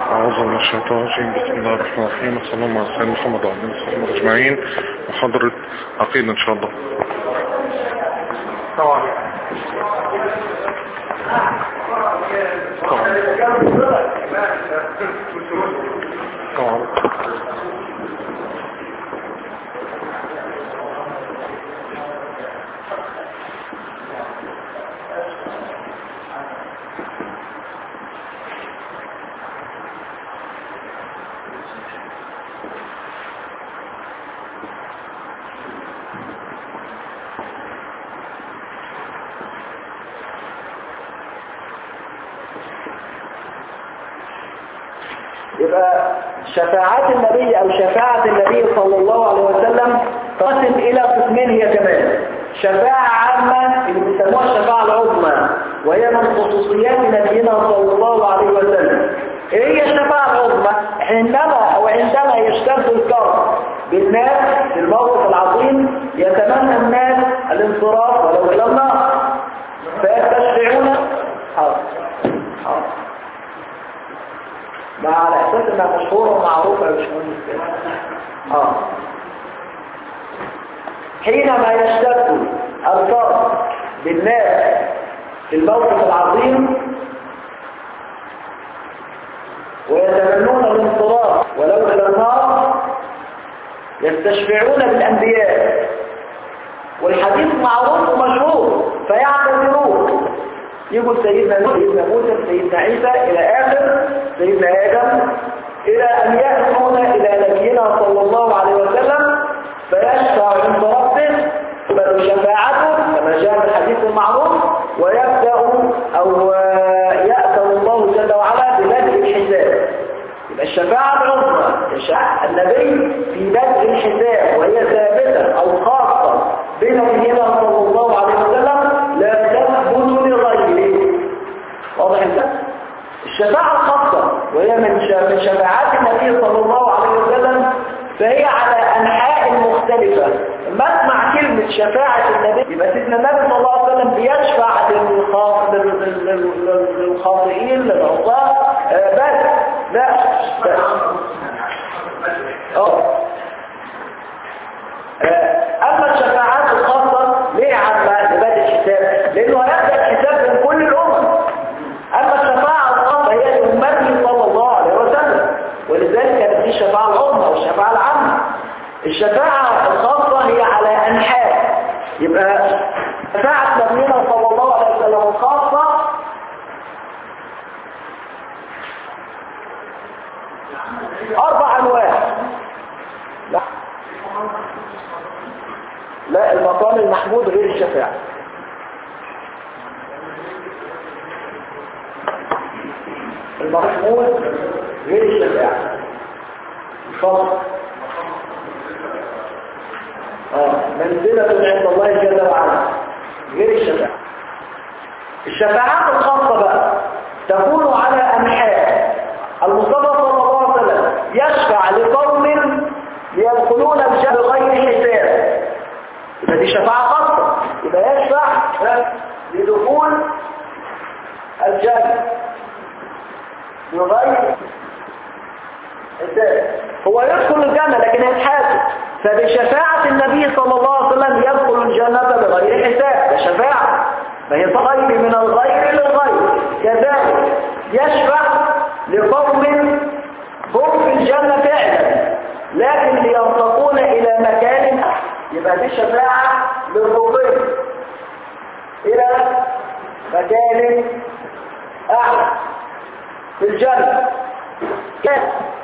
أعوذ من الشيطان الرجيم بسم الله الرحمن الرحيم صلى الله على سيدنا محمد وعلى آله وصحبه أجمعين محاضرة عقيدة إن شاء الله طبعا يبقى شفاعات النبي او شفاعة النبي صلى الله عليه وسلم تقسم الى قسمين هي كمان شفاعة عامة اللي بيسموها الشفاعة العظمى وهي من خصوصيات نبينا صلى الله عليه وسلم ايه هي الشفاعة العظمى حينما او عندما يشتد الكرب بالناس في الموقف العظيم يتمنى الناس الانصراف ولو الى النار فيستشفعون حاضر حاضر ما على اساس انها مشهوره ومعروفه يا باشمهندس كده اه حينما يشتد الفرق بالناس في الموقف العظيم ويتمنون الانصراف ولو الى النار يستشفعون بالانبياء والحديث معروف ومشهور فيعتذرون يقول سيدنا نوح سيدنا موسى سيدنا عيسى إلى آخر سيدنا آدم إلى أن يأتون إلى نبينا صلى الله عليه وسلم فيشفع عند ربه بل شفاعته كما جاء في الحديث المعروف ويبدأ أو يأتى الله جل وعلا ببدء الحساب يبقى الشفاعة العظمى يشاء النبي في بدء الحساب وهي ثابتة أو خاصة بنبينا صلى الله عليه وسلم لا تثبت لغيره واضح انت الشفاعة الخاصة وهي من من شفاعات النبي صلى الله عليه وسلم فهي على أنحاء مختلفة لما اسمع كلمة شفاعة النبي يبقى سيدنا النبي صلى الله عليه وسلم بيشفع للخاص للخاطئين للعصاة بس لا اه أما الشفاعات الخاصة ليه عامة لبدء الحساب لأنه هيبدأ الحساب من كل الأمم أما الشفاعة الخاصة هي لأمته صلى الله عليه وسلم ولذلك كانت دي الشفاعة العظمى والشفاعة العامة الشفاعة الخاصة هي على أنحاء يبقى شفاعة نبينا صلى الله عليه وسلم الخاصة أربع أنواع لا لا المقام المحمود غير الشفاعة المحمود غير الشفاعة الفضل اه منزلة عند الله جل وعلا غير الشفاعة الشفاعات الخاصة بقى تكون على أنحاء المصطفى صلى الله عليه وسلم يشفع لقوم يدخلون الجنة بغير حساب يبقى دي شفاعة خاصة يبقى يشفع لدخول الجنة بغير حساب هو يدخل الجنة لكن يتحاسب فبشفاعة النبي صلى الله عليه وسلم يدخل الجنة بغير حساب ده شفاعة ما هي غير من الغير للغير كذلك يشفع لقوم هم في الجنة فعلا لكن ليرتقون إلى مكان يبقى دي شفاعة للرقي إلى مكان أعلى في الجنة كيف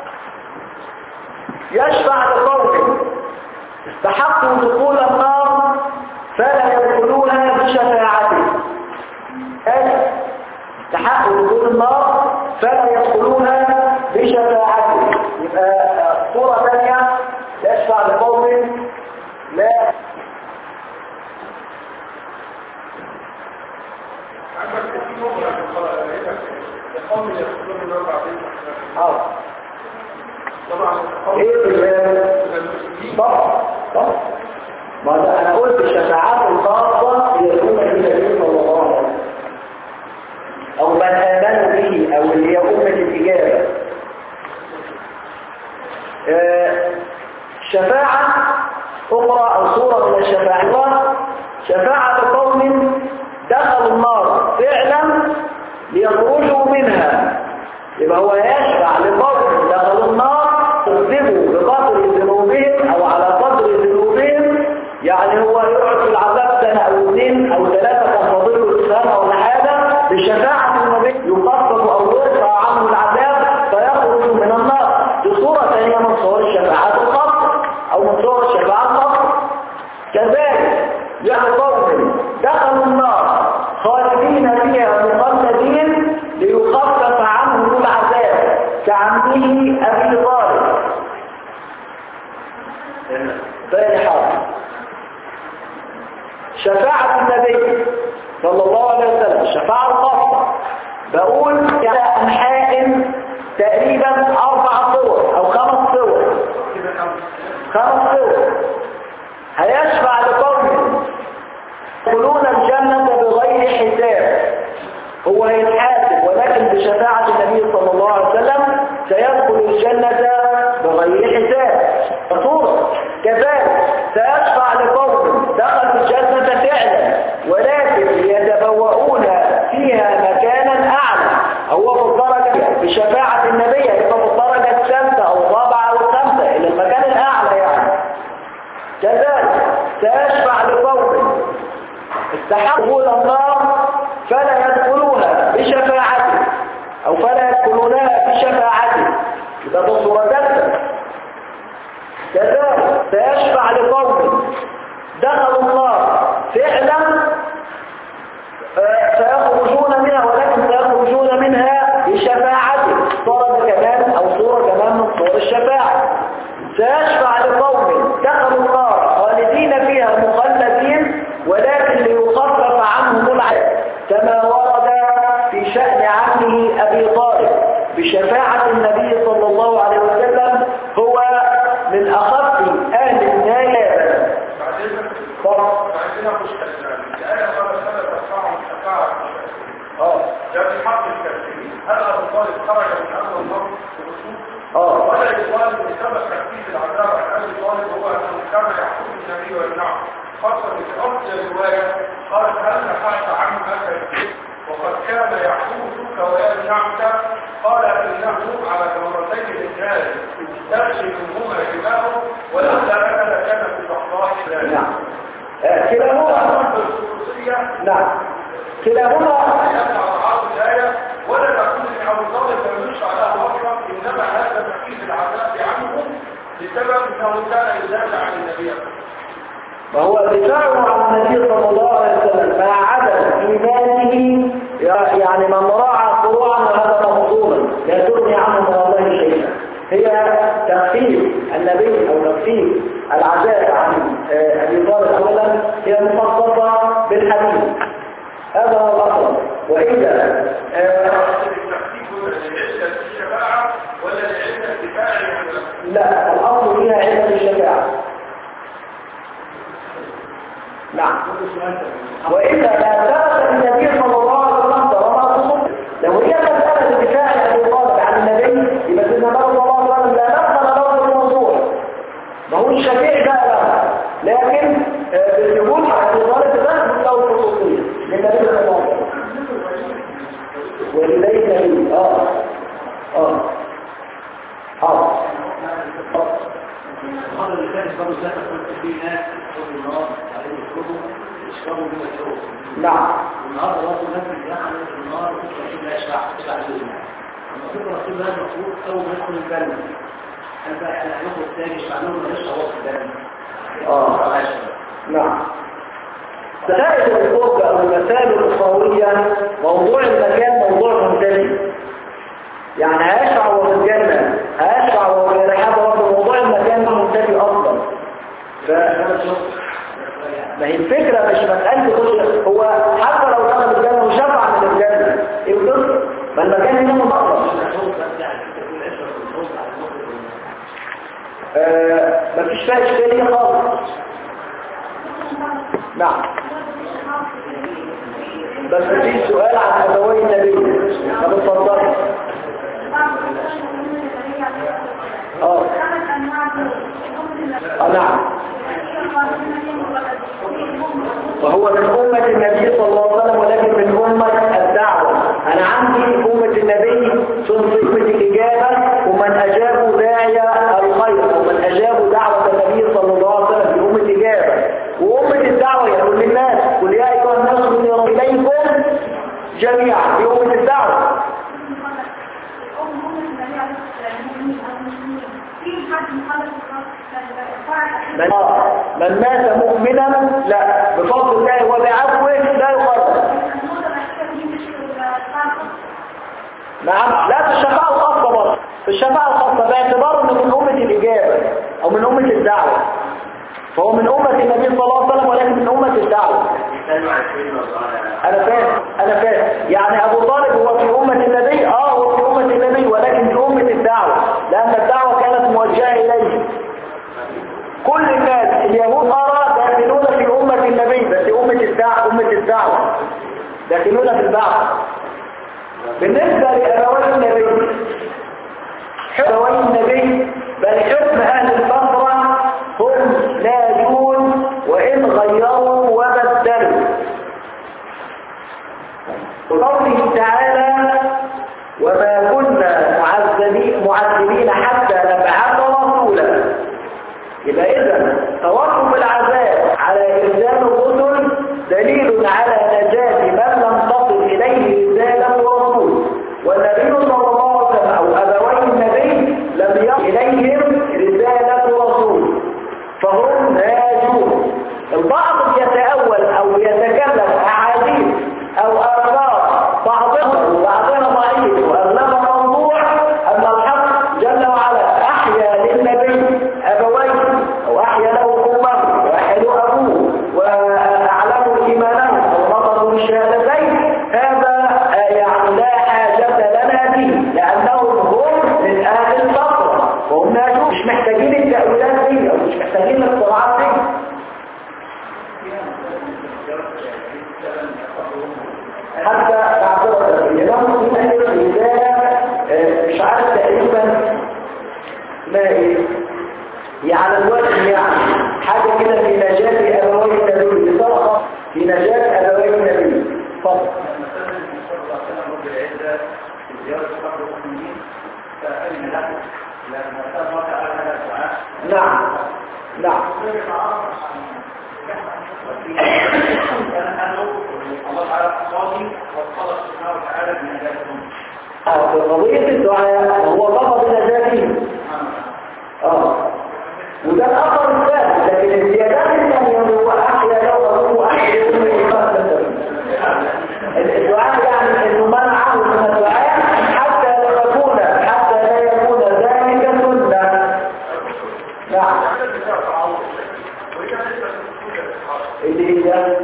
يشفع لقوم استحقوا دخول النار فلا يدخلونها بشفاعته أي استحقوا دخول النار فلا يدخلونها بشفاعته يبقى صورة ثانية يشفع لقوم لا اه ايه طبعا طبعا ما ده انا قلت الشفاعات الخاصة يكون النبي صلى الله عليه وسلم او من امنوا به او اللي هي امة الاجابة شفاعة أخرى أو صورة من الشفاعة شفاعة قوم دخلوا النار فعلا ليخرجوا منها يبقى هو يشفع لقوم دخلوا النار يذنبوا بقدر ذنوبهم أو على قدر ذنوبهم يعني هو يقعد في العذاب سنة أو اثنين أو ثلاثة كان فاضله سنة ولا حاجة بشفاعة النبي يخفف أو يرفع عنه العذاب فيخرج من النار دي صورة ثانية من صور الشفاعات الخاصة أو من صور الشفاعات الخاصة كذلك يعني قوم دخلوا النار خالدين فيها مخلدين ليخفف عنهم العذاب كعمه أبي طالب ثاني حاجة شفاعة النبي صلى الله عليه وسلم الشفاعة الخاصة بقول على أنحاء تقريبا أربع صور أو خمس صور خمس صور هيشفع لقوم يدخلون الجنة بغير حساب هو هيتحاسب ولكن بشفاعة النبي صلى الله عليه وسلم سيدخل الجنة بغير حساب صورة كذلك سيشفع لقوم دخلوا الجنة فعلا ولكن يتبوؤون فيها مكانا أعلى هو في الدرجة بشفاعة النبي يبقى في الدرجة الثالثة أو الرابعة أو الخامسة إلى المكان الأعلى يعني كذلك سيشفع لقوم استحقوا النار فلا يدخلوها بشفاعته أو فلا يدخلونها بشفاعته يبقى ده صورة ثالثة كذلك سيشفع لقوم دخلوا النار فعلا آه، سيخرجون منها ولكن سيخرجون منها بشفاعته صورة كمان أو صورة كمان من صور الشفاعة سيشفع لقوم دخلوا النار خالدين فيها مخلدين ولكن ليخفف عنهم العذاب كما ورد في شأن عمه أبي طالب بشفاعة النبي صلى الله عليه وسلم هو من أخف أهل النار فرق عندنا مشكلة الآية قال سنة ترفعهم شفاعة اه ده في حق الكافرين هل أبو طالب خرج من أمر الله برسول اه ولا يقال ان سبب تخفيف العذاب عن ابي طالب هو انه كان يحكم النبي ويمنعه خاصه في افضل الروايه قالت هل نفعت عنك وقد كان يحكمك ويمنعك قال انه على جمرتين الرجال تغسل منهما جباهه ولولا ان لكان في صحراء نعم آه، كلاهما نعم كلاهما يمنع تعارض الآية ولا تكون من أبو طالب لم يشفع له أكرم إنما هذا تخفيف العذاب عنه بسبب أنه كان يزال عن النبي وهو دفاعه عن النبي صلى الله عليه وسلم مع عدم إيمانه يعني من راعى فروعا وهذا مفضولا لا تغني عنه من الله شيئا هي تخفيف النبي أو تخفيف العذاب عن آه، أبي طالب أولا هي مخصصة بالحديث هذا هو الأصل وإذا آه، التخفيف لعلة الشفاعة ولا لعلة الدفاع عن النبي؟ لا الأصل فيها علة الشفاعة نعم وإذا لا ثبت النبي صلى الله عليه وسلم طالما تصب لو هي مسألة الدفاع عن الطالب عن النبي يبقى سيدنا النبي صلى الله عليه وسلم لا نقل له في الموضوع ما هو الشفيع ده لا لكن آه، بالثبوت عن الطالب تثبت له الخصوصية للنبي صلى الله عليه وسلم ولديه النبي اه اه حاضر هذا اللي كان يشربوا الزكاة كنت فيه ناس يشربوا النار عليهم يشربوا يشربوا من الشرب نعم والنهارده برضه الناس اللي دخلت في النار مش رسول لا يشفع يشفع لله لما كنت رسول الله المفروض اول ما يدخل الجنه هل بقى انا هيخرج تاني يشفع لهم ولا يشفع هو في الجنه؟ اه نعم مسائل الخروج او المسائل الاخرويه موضوع المكان موضوع منتهي يعني هيشفع وهو في الجنه هيشفع وهو في الرحاب برضه موضوع المكان منتهي اصلا ف ما هي الفكره مش مساله كل هو حتى لو دخل الجنه وشفع من الجنه ايه القصه ما المكان هنا مطلق آه مفيش فيها اشكاليه خالص نعم بس في سؤال عن ابوي النبي طب اتفضل اه آه نعم وهو من أمة النبي صلى الله عليه وسلم ولكن من أمة الدعوة أنا عندي أمة النبي تنصف الإجابة ومن أجابوا داعي الخير ومن أجابوا دعوة النبي صلى الله عليه وسلم في أمة إجابة وأمة الدعوة يقول للناس قل يا أيها الناس من يرى إليكم جميعا في أمة الدعوة من, من مات مؤمنا لا بفضل الله وبعفوه لا يقرر نعم لا في الشفاعة الخاصة برضه في الشفاعة الخاصة باعتبار انه من أمة الإجابة أو من أمة الدعوة فهو من أمة النبي صلى الله عليه وسلم ولكن من أمة الدعوة أنا فاهم أنا فاهم يعني أبو طالب هو في أمة النبي آه هو في أمة النبي ولكن في أمة الدعوة لأن الدعوة كانت موجهة إليه كل الناس اليهود أرى داخلون في أمة النبي بس أمة الدعوة أمة الدعوة داخلون في البعث بالنسبة لأبوي النبي أبوي النبي بل حكم أهل الفترة هم ناجون وإن غيروا وبدلوا وقوله تعالى وما كنا معذبين معذبين حتى نبعث رسولا يبقى إذا توقف العذاب على إرسال الرسل دليل على نجاة من لم تصل إليه رسالة ورسول والنبي صلى الله عليه وسلم أو أبوي النبي لم يصل إليهم رسالة رسول فهم ناجون البعض يتأول أو يتكلم أحاديث أو آثار بعضها وبعضها ضعيف وأغلبها موضوع أن الحق جل وعلا أحيا للنبي أبويه وأحيا له أمه وأحيا له أبوه وأعلموا إيمانه ونظروا بالشهادتين هذا يعني لا حاجة لنا به لأنهم هم من أهل الفترة وهم ناجون مش محتاجين التأويلات دي أو مش محتاجين الاختراعات دي حتى بعضها لهم من أهل الرسالة مش عارف تقريبا ما ايه هي على الوجه يعني حاجة كده في نجاة أبوي النبي بصراحة في نجاة أبوي النبي فضل نعم نعم آه، في قضية الدعاء هو طلب نجاته اه وده الأثر الثالث لكن الزيادات الثانية هو أحيا لو أبوه أحيا يوم الإيمان الدعاء يعني أنه منعه من الدعاء حتى لا يكون حتى لا يكون ذلك سنة نعم اللي هي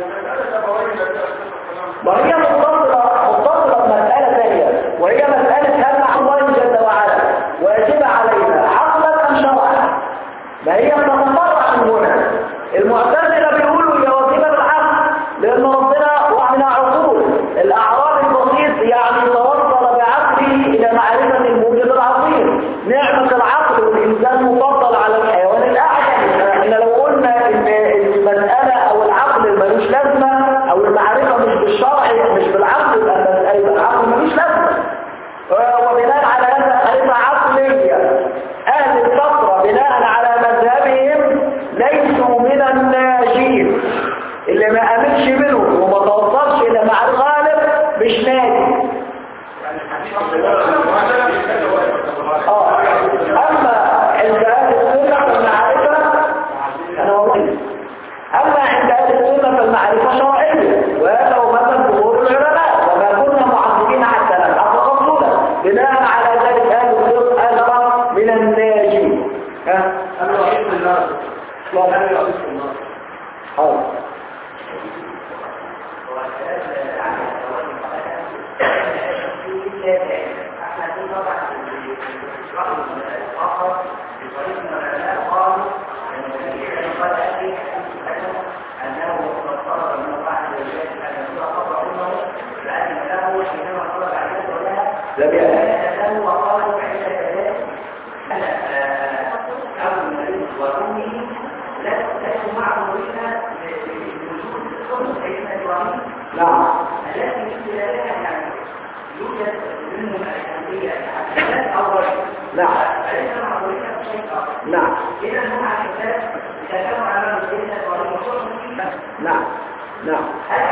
وهي متصلة متصلة بمسألة ثانية وهي مسألة هل مع الله جل وعلا واجب علينا عقلا أم شرعا ما هي بتتفرع من هنا المعتزلة بيقولوا هي واجبة بالعقل لأن ربنا وعمل عقول الأعراض البسيط يعني توصل بعقله إلى معرفة الموجب العظيم نعمة العقل والإنسان مفضل على الحيوان الأعلى احنا لو قلنا إن المسألة أو العقل ملوش لازمة أو المعرفة مش بالشرع مش بالعقل يبقى المسألة العقل ملوش لازمة وبناء على هذا معرفة عقلية أهل الفترة بناء على مذهبهم ليسوا من الناجين اللي ما أمنش منهم وما توصلش إلى مع الغالب مش ناجي آه. أما عند أهل السنة فالمعرفة أنا أقول أما عند أهل السنة فالمعرفة شرعية وهذا هو مثل جمهور العلماء وما كنا معذبين حتى نبعث رسولا بناء على ذلك أهل السنة أجرا من الناجين ها؟ حاضر لم يأتي نعم نعم نعم نعم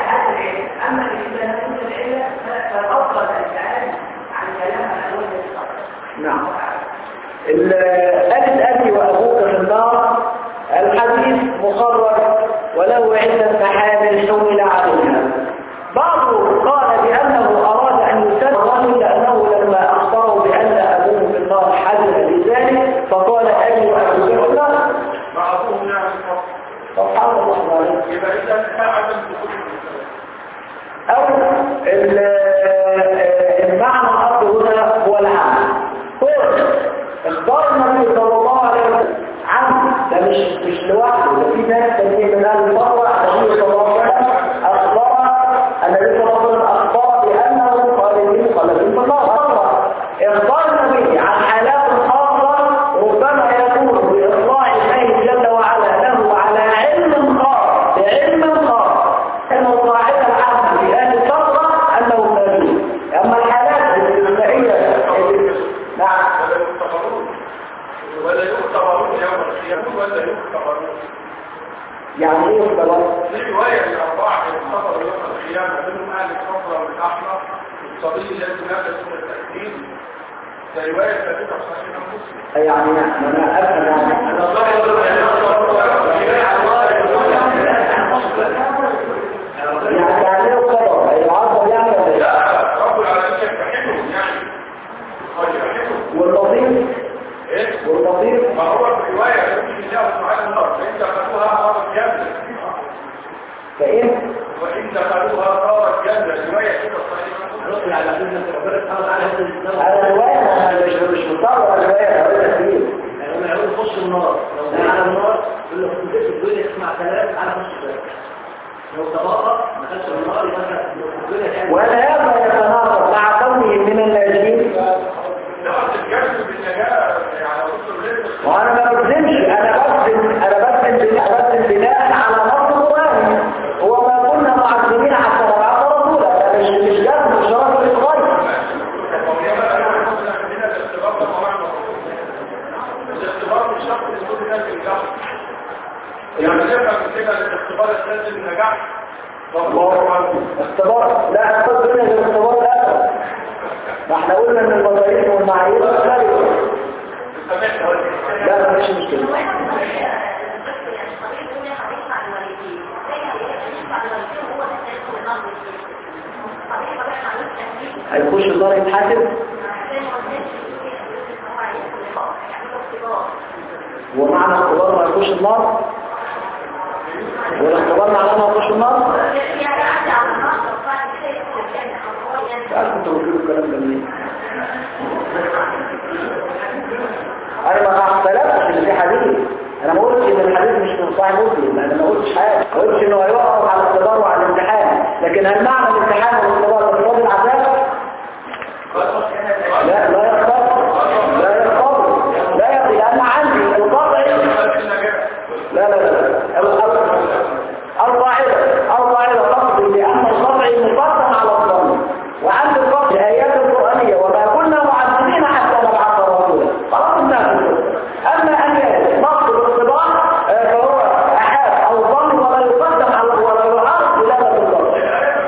نعم ال- أجد أبي وأبوك في النار الحديث مخرج وله عدة محامل حمل عليها بعضهم قال بأنه أراد أن يسلم الرجل لأنه لما أخبره بأن أبوه في النار حزن لذلك فقال أبي وأبوك في النار بعضهم يعني الفقر سبحان الله عليه يبقى إذا كان عدم دخول الإسلام أو ال- المعنى الأصل هنا هو العمل قل اختار النبي صلى الله عليه وسلم عمل ده مش مش لوحده ده في ناس تانية من أهل البصرة النبي صلى الله عليه وسلم أخبر النبي صلى الله عليه وسلم أخبر بأنه خالدين خالدين في النار اختار النبي عن حالات خاصة ربما يكون بإطلاع الله جل وعلا له على علم خاص بعلم خاص أن القاعدة العامة في أهل الفترة أنه نبي أما الحالات الاستثنائية نعم ولا يختبرون ولا يختبرون يوم القيامة ولا يختبرون يعني إيه اختلاط؟ في رواية الأربعة يختبروا يوم القيامة منهم أهل الصفرة والأحمر الصبي الذي مات دون التأكيد ده رواية ثابتة في صحيح مسلم يعني نعم أنا أفهم يعني يعني يعني إيه اختلاط؟ العصر يعني ولا إيه؟ لا رب العالمين يفتحهم يعني ويفتحهم واللطيف ايه واللطيف ما هو في رواية يمكن الله سبحانه النار فإن دخلوها صارت جنة فإن وإن دخلوها صارت جنة رواية كده صحيح مسلم على الرواية أنا مش مش مضطر على الرواية أنا أقول لك فيه خش النار لو ده على النار يقول له كنت في الدنيا تسمع كلام على خش النار لو تبقى ما خدش النار يبقى انت في الدنيا تعمل وهذا يتناقض مع كونه من اللاجئين نقص الجنة بالنجاة على رسل الرزق وانا ما بكذبش انا بكذب انا بكذب بناء بكذب بناء على نص القران هو ما كنا معذبين حتى نبعث رسولا ده مش مش جد مش شرف للغايه الاختبار مش شرط ان كل الناس ينجحوا يعني نفهم كده الاختبار الاساسي النجاح اختبار لا اختبار الدنيا غير اختبار الاخره ما احنا قلنا ان المصاريف والمعايير مختلفه لا مش مشكله هيخش النار يتحاسب ومعنى اختبار ما يخش النار والاختبار معناه ما يخش النار تعرف انتوا بتقولوا الكلام ده منين انا ما اختلفتش ان في حديث انا ما قلتش ان الحديث مش من صحيح مسلم انا ما قلتش حاجه ما قلتش انه هيقف على الاختبار وعلى الامتحان لكن هل معنى الامتحان والاختبار اقتضاء العذاب لا لا يقتضي لا يقتضي لا يقتضي لان عندي القطعي لا لا لا القاعدة القاعدة تقضي بأن القطعي مقدم على الظن وعند القطع الآيات القرآنية وما كنا معذبين حتى نبعث رسولا خلاص انتهى القصة. أما أن يأتي نص الاختبار آه، فهو أحاد أو ظن ولا يقدم على ولا يعرض دلالة الظن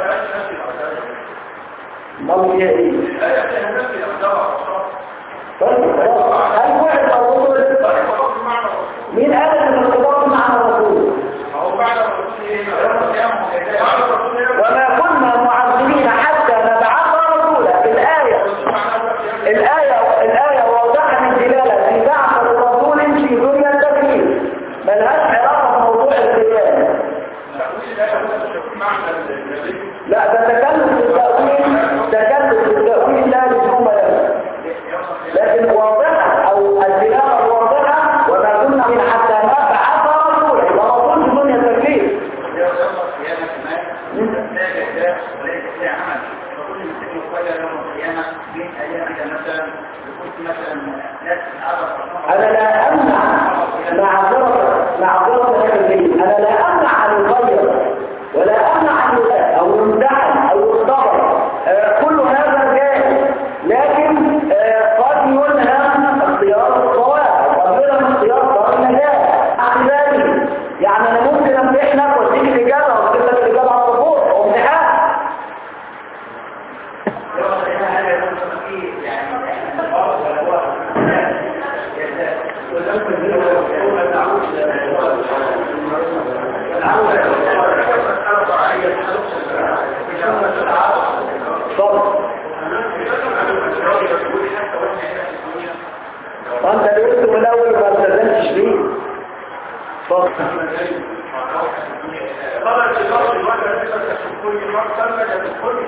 ما هي إيه؟ طيب خلاص هل واحد أو رسول مين قال ان الاختبار معنى الرسول وما كنا معذبين حتى نبعث رسولا الآية الآية الآية واضحة من دلالة في بعث الرسول في دنيا التكليف ملهاش علاقة بموضوع القيامة لا ده تكلف في التأويل تكلف في التأويل لا لزوم له لكن واضحة أو الدلالة الواضحة وما كنا من حتى نبعث رسولا يبقى رسول في دنيا التكليف أنا لا أمنع معذرة معذرة الكلمة أنا لا أمنع أن يغير ولا أمنع أن يغير أو يمتحن أو يختبر آه، كل هذا جائز لكن آه، قد ينهى وانت اللي قلت من الاول ما التزمتش بيه اتفضل خرج الأرض ولا نسبة كل مرة سمجة الكل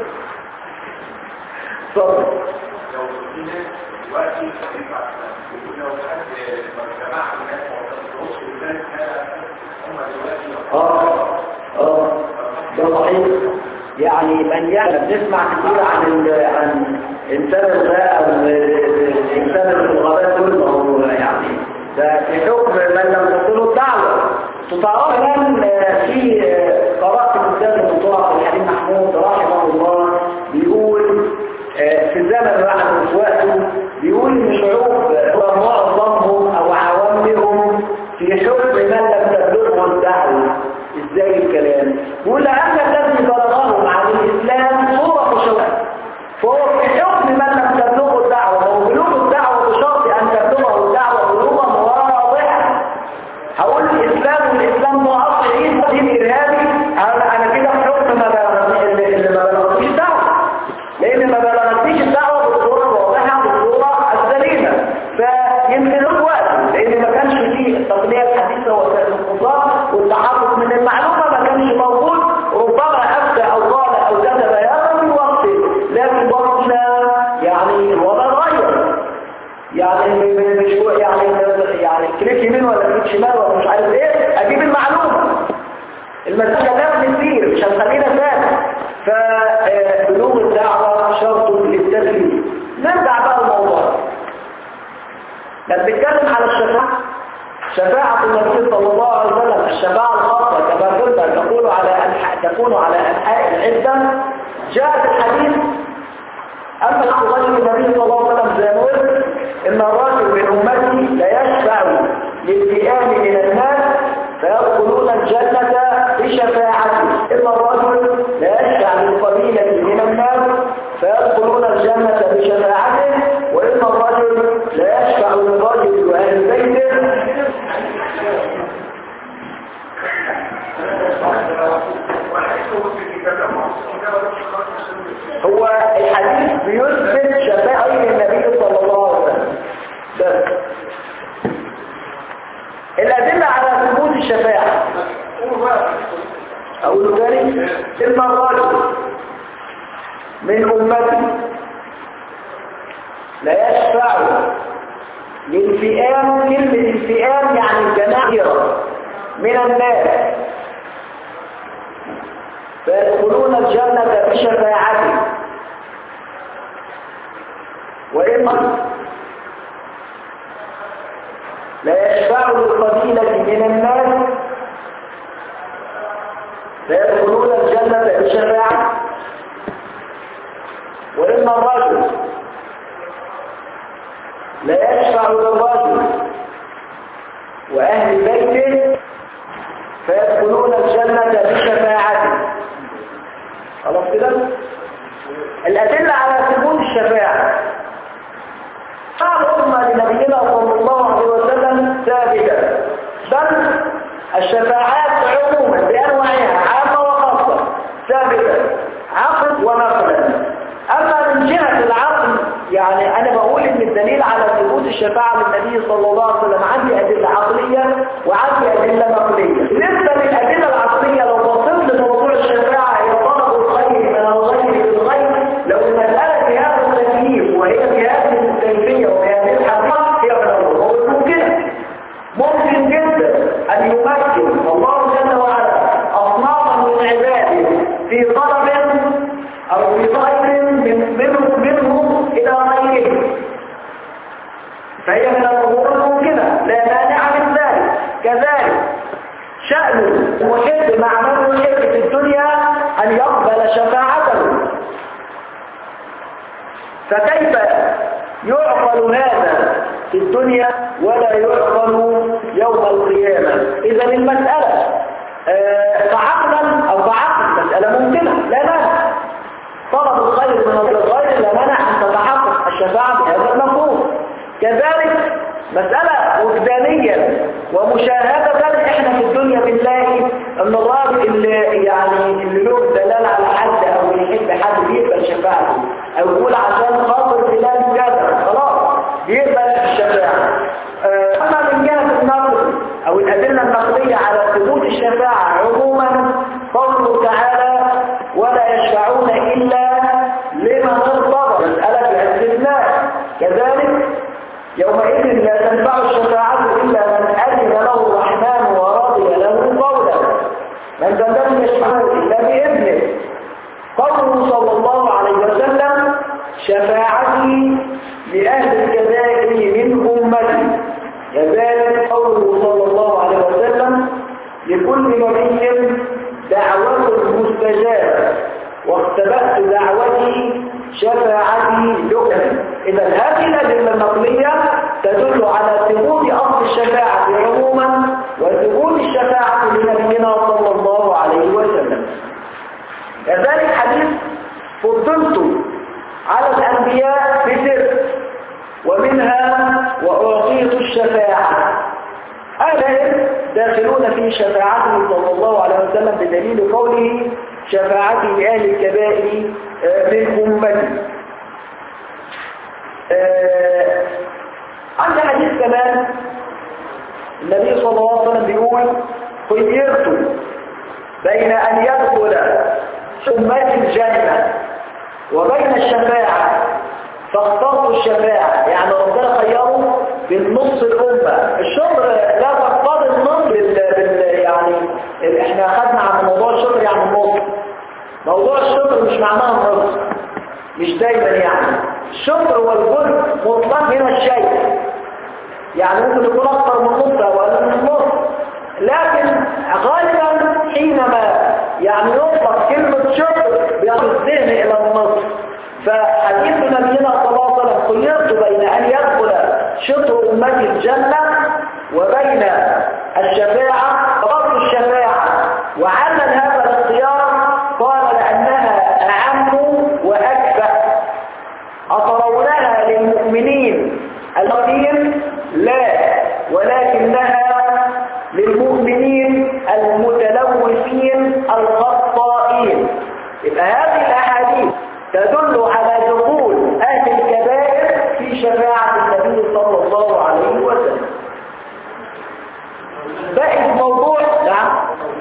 اتفضل لو في ناس دلوقتي ينفع ولو حد جماعة الناس وتدرس الناس هم دلوقتي اه اه ده صحيح يعني من يعلم بنسمع كتير عن ال... عن انسان الغاء او الانسان الغابات دول ما هو يعني ده في حكم من لم تصله الدعوه تتعرف كمان آه، في آه، قرات الاستاذ الدكتور عبد الحليم محمود رحمه الله بيقول آه، في الزمن واحد في وقته بيقول ان شعوب هو معظمهم او عواملهم في حكم من لم تبلغه الدعوه ازاي الكلام بيقول لأن الذي بلغهم عن الإسلام صورة مشوهة فهو في حكم من لم تبلغه الدعوة هو بلوغ الدعوة بشرط أن تبلغه الدعوة بلغة واضحة هقول الإسلام والإسلام ده أصل إيه دين إرهابي أنا أنا كده في حكم ما بلغ- اللي اللي ما بلغتنيش الدعوة لأن ما بلغتنيش الدعوة بالصورة الواضحة بالصورة السليمة فيمكن له وقت لأن ما كانش فيه التقنية الحديثة والاتصال والتحقق من المعلومة ما كانش موجود ربما أفتى أو قال أو كتب هذا في وقته لكن وقتنا يعني الوضع اتغير يعني م- م- مش هو- يعني يعني كليك يمين ولا كليك شمال ولا مش عارف ايه اجيب المعلومه المسألة لازم كتير مش هنخلينا ثابت فبلوغ الدعوة شرط للتسليم نرجع بقى الموضوع لما بنتكلم على الشفاعة شفاعة النبي صلى الله عليه وسلم الشفاعة الخاصة كما قلنا تقول على أنحاء تكون على أنحاء العدة جاء في الحديث أما الرجل النبي صلى الله عليه وسلم زي ما قلت إن الرجل من أمتي لا يشفع للفئام من الناس فيدخلون الجنة بشفاعته إن الرجل لا يشفع للقبيلة من الناس فيدخلون الجنة بشفاعته وإن الرجل لا يشفع للرجل وأهل بيته هو الحديث بيثبت شفاعة النبي صلى الله عليه وسلم بس الأدلة على ثبوت الشفاعة أقول تاني إن الرجل من أمتي لا يشفع للفئام كلمة الفئام يعني الجماهير من الناس فيدخلون الجنة بشفاعته وإما لا يشفع للقبيلة من الناس فيدخلون الجنة بشفاعته وإما الرجل لا يشفع للرجل وأهل بيته فيدخلون الجنة بشفاعته خلاص كده الأدلة على ثبوت الشفاعة قال أمة لنبينا صلى الله عليه وسلم ثابتة بل الشفاعات عموما بأنواعها عامة وخاصة ثابتة عقل ونقلا أما من جهة العقل يعني أنا بقول إن الدليل على ثبوت الشفاعة للنبي صلى الله عليه وسلم عندي أدلة عقلية وعندي أدلة نقلية بالنسبة للأدلة العقلية لو بصيت لموضوع الشفاعة هي طلب الخير من الغير بالغير لو المسألة في هذا التكليف وهي في هذه الكيفية وفي هذه الحقيقة هي من الله ممكن ممكن جدا أن يمكن الله جل وعلا أصنافا من عباده في طلب أو في طائر من منهم منهم إلى غيرهم فهي من الأمور الممكنة لا مانع من ذلك كذلك شأن المحب مع من يحب في الدنيا أن يقبل شفاعته فكيف يعقل هذا في الدنيا ولا يعقل يوم القيامة إذا المسألة آه، فعقلا أو بعقل مسألة ممكنة لا مانع طلب الخير من الغير لا مانع أن تتحقق الشفاعة بهذا المفهوم كذلك مسألة وجدانيا ومشاهدة احنا في الدنيا بنلاقي ان الراجل اللي يعني اللي له دلال على حد او يحب حد بيقبل شفاعته او يقول عشان خاطر فلان كذا خلاص بيقبل الشفاعة الشفاعة آه، أما من جهة النقل أو الأدلة النقلية على ثبوت الشفاعة عموما قوله تعالى ولا يشفعون إلا لمن ارتضى مسألة الاستثناء كذلك يومئذ لا تنفع الشفاعة إلا من أذن له الرحمن ورضي له قولا من ذا الذي يشفعه إلا بإذنه قوله صلى الله عليه وسلم شفاعتي لأهل الكبائر من أمتي كذلك قوله صلى الله عليه وسلم لكل نبي دعوة مستجابة واختبأت دعوتي شفاعتي لكم إذا هذه الأدلة النقلية تدل على ثبوت أصل الشفاعة عموما وثبوت الشفاعة لنبينا صلى الله عليه وسلم كذلك حديث فضلت على الأنبياء بسر ومنها وأعطيت الشفاعة أهل داخلون في شفاعته صلى الله عليه وسلم بدليل قوله شفاعتي لأهل الكبائر آه، من أمتي آه، عند حديث كمان النبي صلى الله عليه وسلم بيقول خيرت بين أن يدخل أمتي الجنة وبين الشفاعة فاخترت الشفاعة يعني ربنا خيره بين نص الأمة الشطر لا تقتضي النص بال... بال... يعني ال- احنا أخذنا عن موضوع الشطر يعني النص موضوع الشطر مش معناه النص مش دايما يعني الشطر والجزء مطلق من الشيء يعني ممكن يكون أكثر من نص أو أقل من نص لكن غالبا حينما يعني يطلق كلمة شطر بيصل الذهن إلى النص فحديث نبينا صلى الله عليه وسلم خيرت بين أن يدخل شطر أمتي الجنة وبين الشفاعة رفض الشفاعة وعمل هذا الاختيار قال لأنها أعم وأكفأ أترونها للمؤمنين الذين لا ولكنها للمؤمنين المتلوثين الخطائين يبقى هذه الأحاديث تدل على دخول أهل الكبائر في شفاعة النبي صلى الله عليه وسلم باقي الموضوع نعم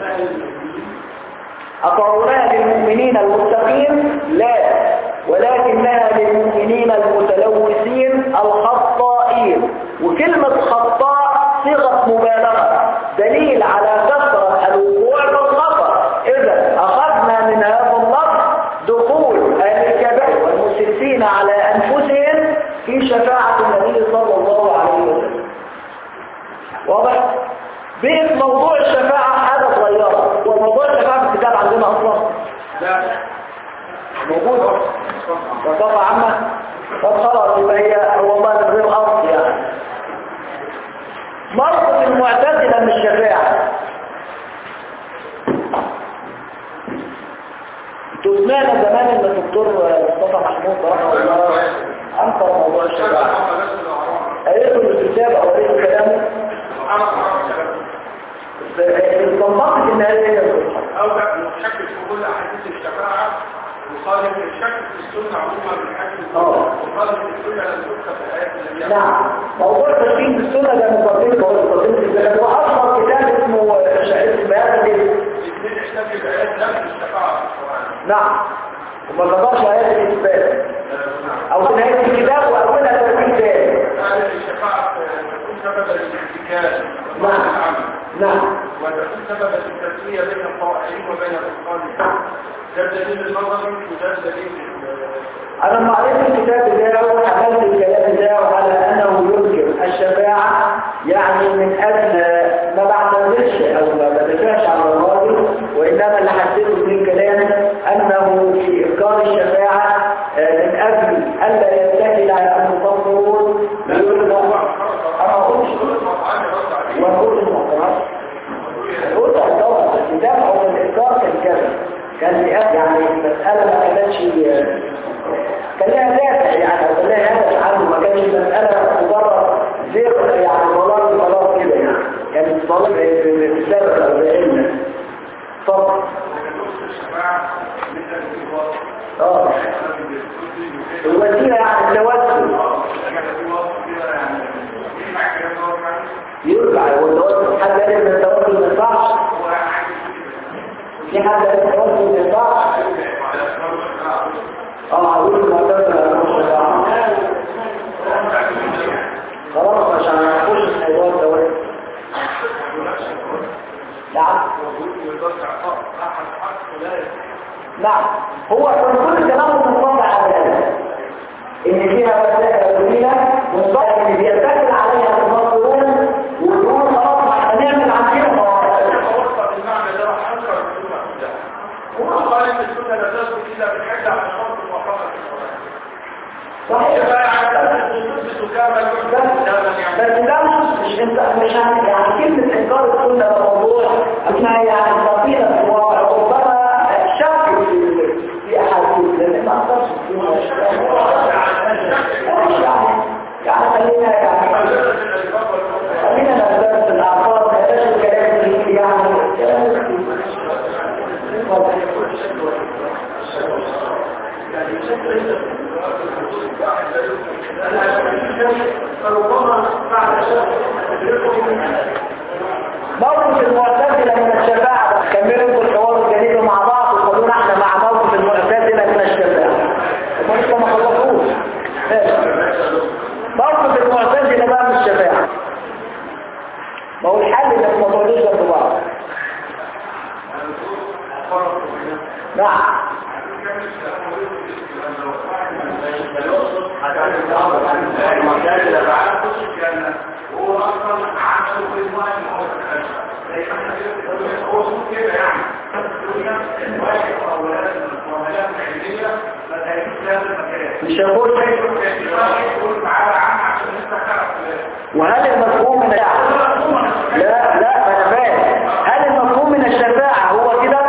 أطرونها للمؤمنين المتقين لا ولكنها للمؤمنين المتلوثين الخطائين وكلمة خطاء صيغة مبالغة دليل على كثرة الوقوع بالخطأ إذا أخذنا من هذا اللفظ دخول أهل الكبائر والمسرفين على أنفسهم في شفاعة النبي صلى الله عليه وسلم واضح؟ بقيت موضوع الشفاعة حاجة صغيرة وموضوع الشفاعة في الكتاب عندنا أصلا لا موجود وطبعا عامة طب خلاص يبقى هي والله من غير أصل يعني مرض المعتزلة من الشفاعة انتوا سمعنا زمان ان الدكتور مصطفى محمود رحمه الله انكر موضوع الشفاعة قريتوا الكتاب او قريتوا كلامه استنبطت ان هذا هي الصحة أو لا نشكك في كل أحاديث الشفاعة وخالف الشك في السنة عموما من حيث آه. وخالف السنة لم تذكر في الآيات التي نعم موضوع تشكيل بالسنة ده مقدمة هو مقدمة الكلام وأصلا كتاب اسمه شهيد بيان الاثنين احتفل بآيات نفس الشفاعة في القرآن نعم وما ذكرش آيات الإثبات أو في نهاية الكتاب وأولها ترتيب تاني هذه الشفاعة تكون سببا للاتكال نعم والعمل نعم وتكون سببا للتسوية بين الطائعين وبين الأطفال ده الدليل النظري وده الدليل ال- أنا لما قريت الكتاب بتاعه حملت الكلام بتاعه على أنه ينكر الشفاعة يعني من أجل ما بعتذرش أو ما بدفعش على الراجل وإنما اللي حسيته من كلام أنه في إنكار الشفاعة آه، من أجل ألا يتكل على المصورون ويقول له أنا ما قلتش وأنا قلت المحترمات قلت طبعا الكتاب أو الإنكار كان كذا كان لأ- يعني المسألة ما كانتش كان لها دافع يعني او كان لها هدف عنه ما كانش مسألة مجرد زيغ يعني ضلال خلاص كده يعني كانت ضلال بسبب او بعلم طب اه الوسيلة يعني التوسل ينفع هو التوسل حد قال ان التوسل ما ينفعش في حد قال التوسل ما ينفعش اه هقول المعتزله مش هينفع. خلاص عشان نخش في موضوع التوسل نعم نعم هو كان كل كلامه منطبع على هذا ان فيها وسيله منطبع ان بيتكل عليها المصدرون ويقول خلاص ما احنا نعمل عن كده وصل المعنى ده راح انكر السنه كلها وقال ان السنه لا تثبت الا بالحج على شرط الموافقه صحيح يبقى على تثبت كما يحدث هذا بس يعني ده مش انت مش هن- يعني كلمة انكار السنة ده موضوع احنا يعني خطيرة في الواقع ربما شك في في احاديث لان ما اقدرش يعني يعني خلينا يعني خلينا نبدأ الأعصاب بلاش الكلام اللي يعني كلام موقف المعتزلة من الشفاعة كملوا انتوا الحوار الجديد مع بعض وخلونا احنا مع موقف المعتزلة من الشفاعة هم لسه ما خلصوش موقف المعتزلة بقى من الشفاعة ما هو الحل انك ما تقعدوش جنب بعض نعم هو اصلا عمله في الماء هو هو كده يعني واحد او ولاد المعاملات العلميه ما تهيئش هذا المكان مش هقول يقول تعالى عم عشان انت تعرف وهل المفهوم من الشفاعة لا لا انا فاهم هل المفهوم من الشفاعة هو كده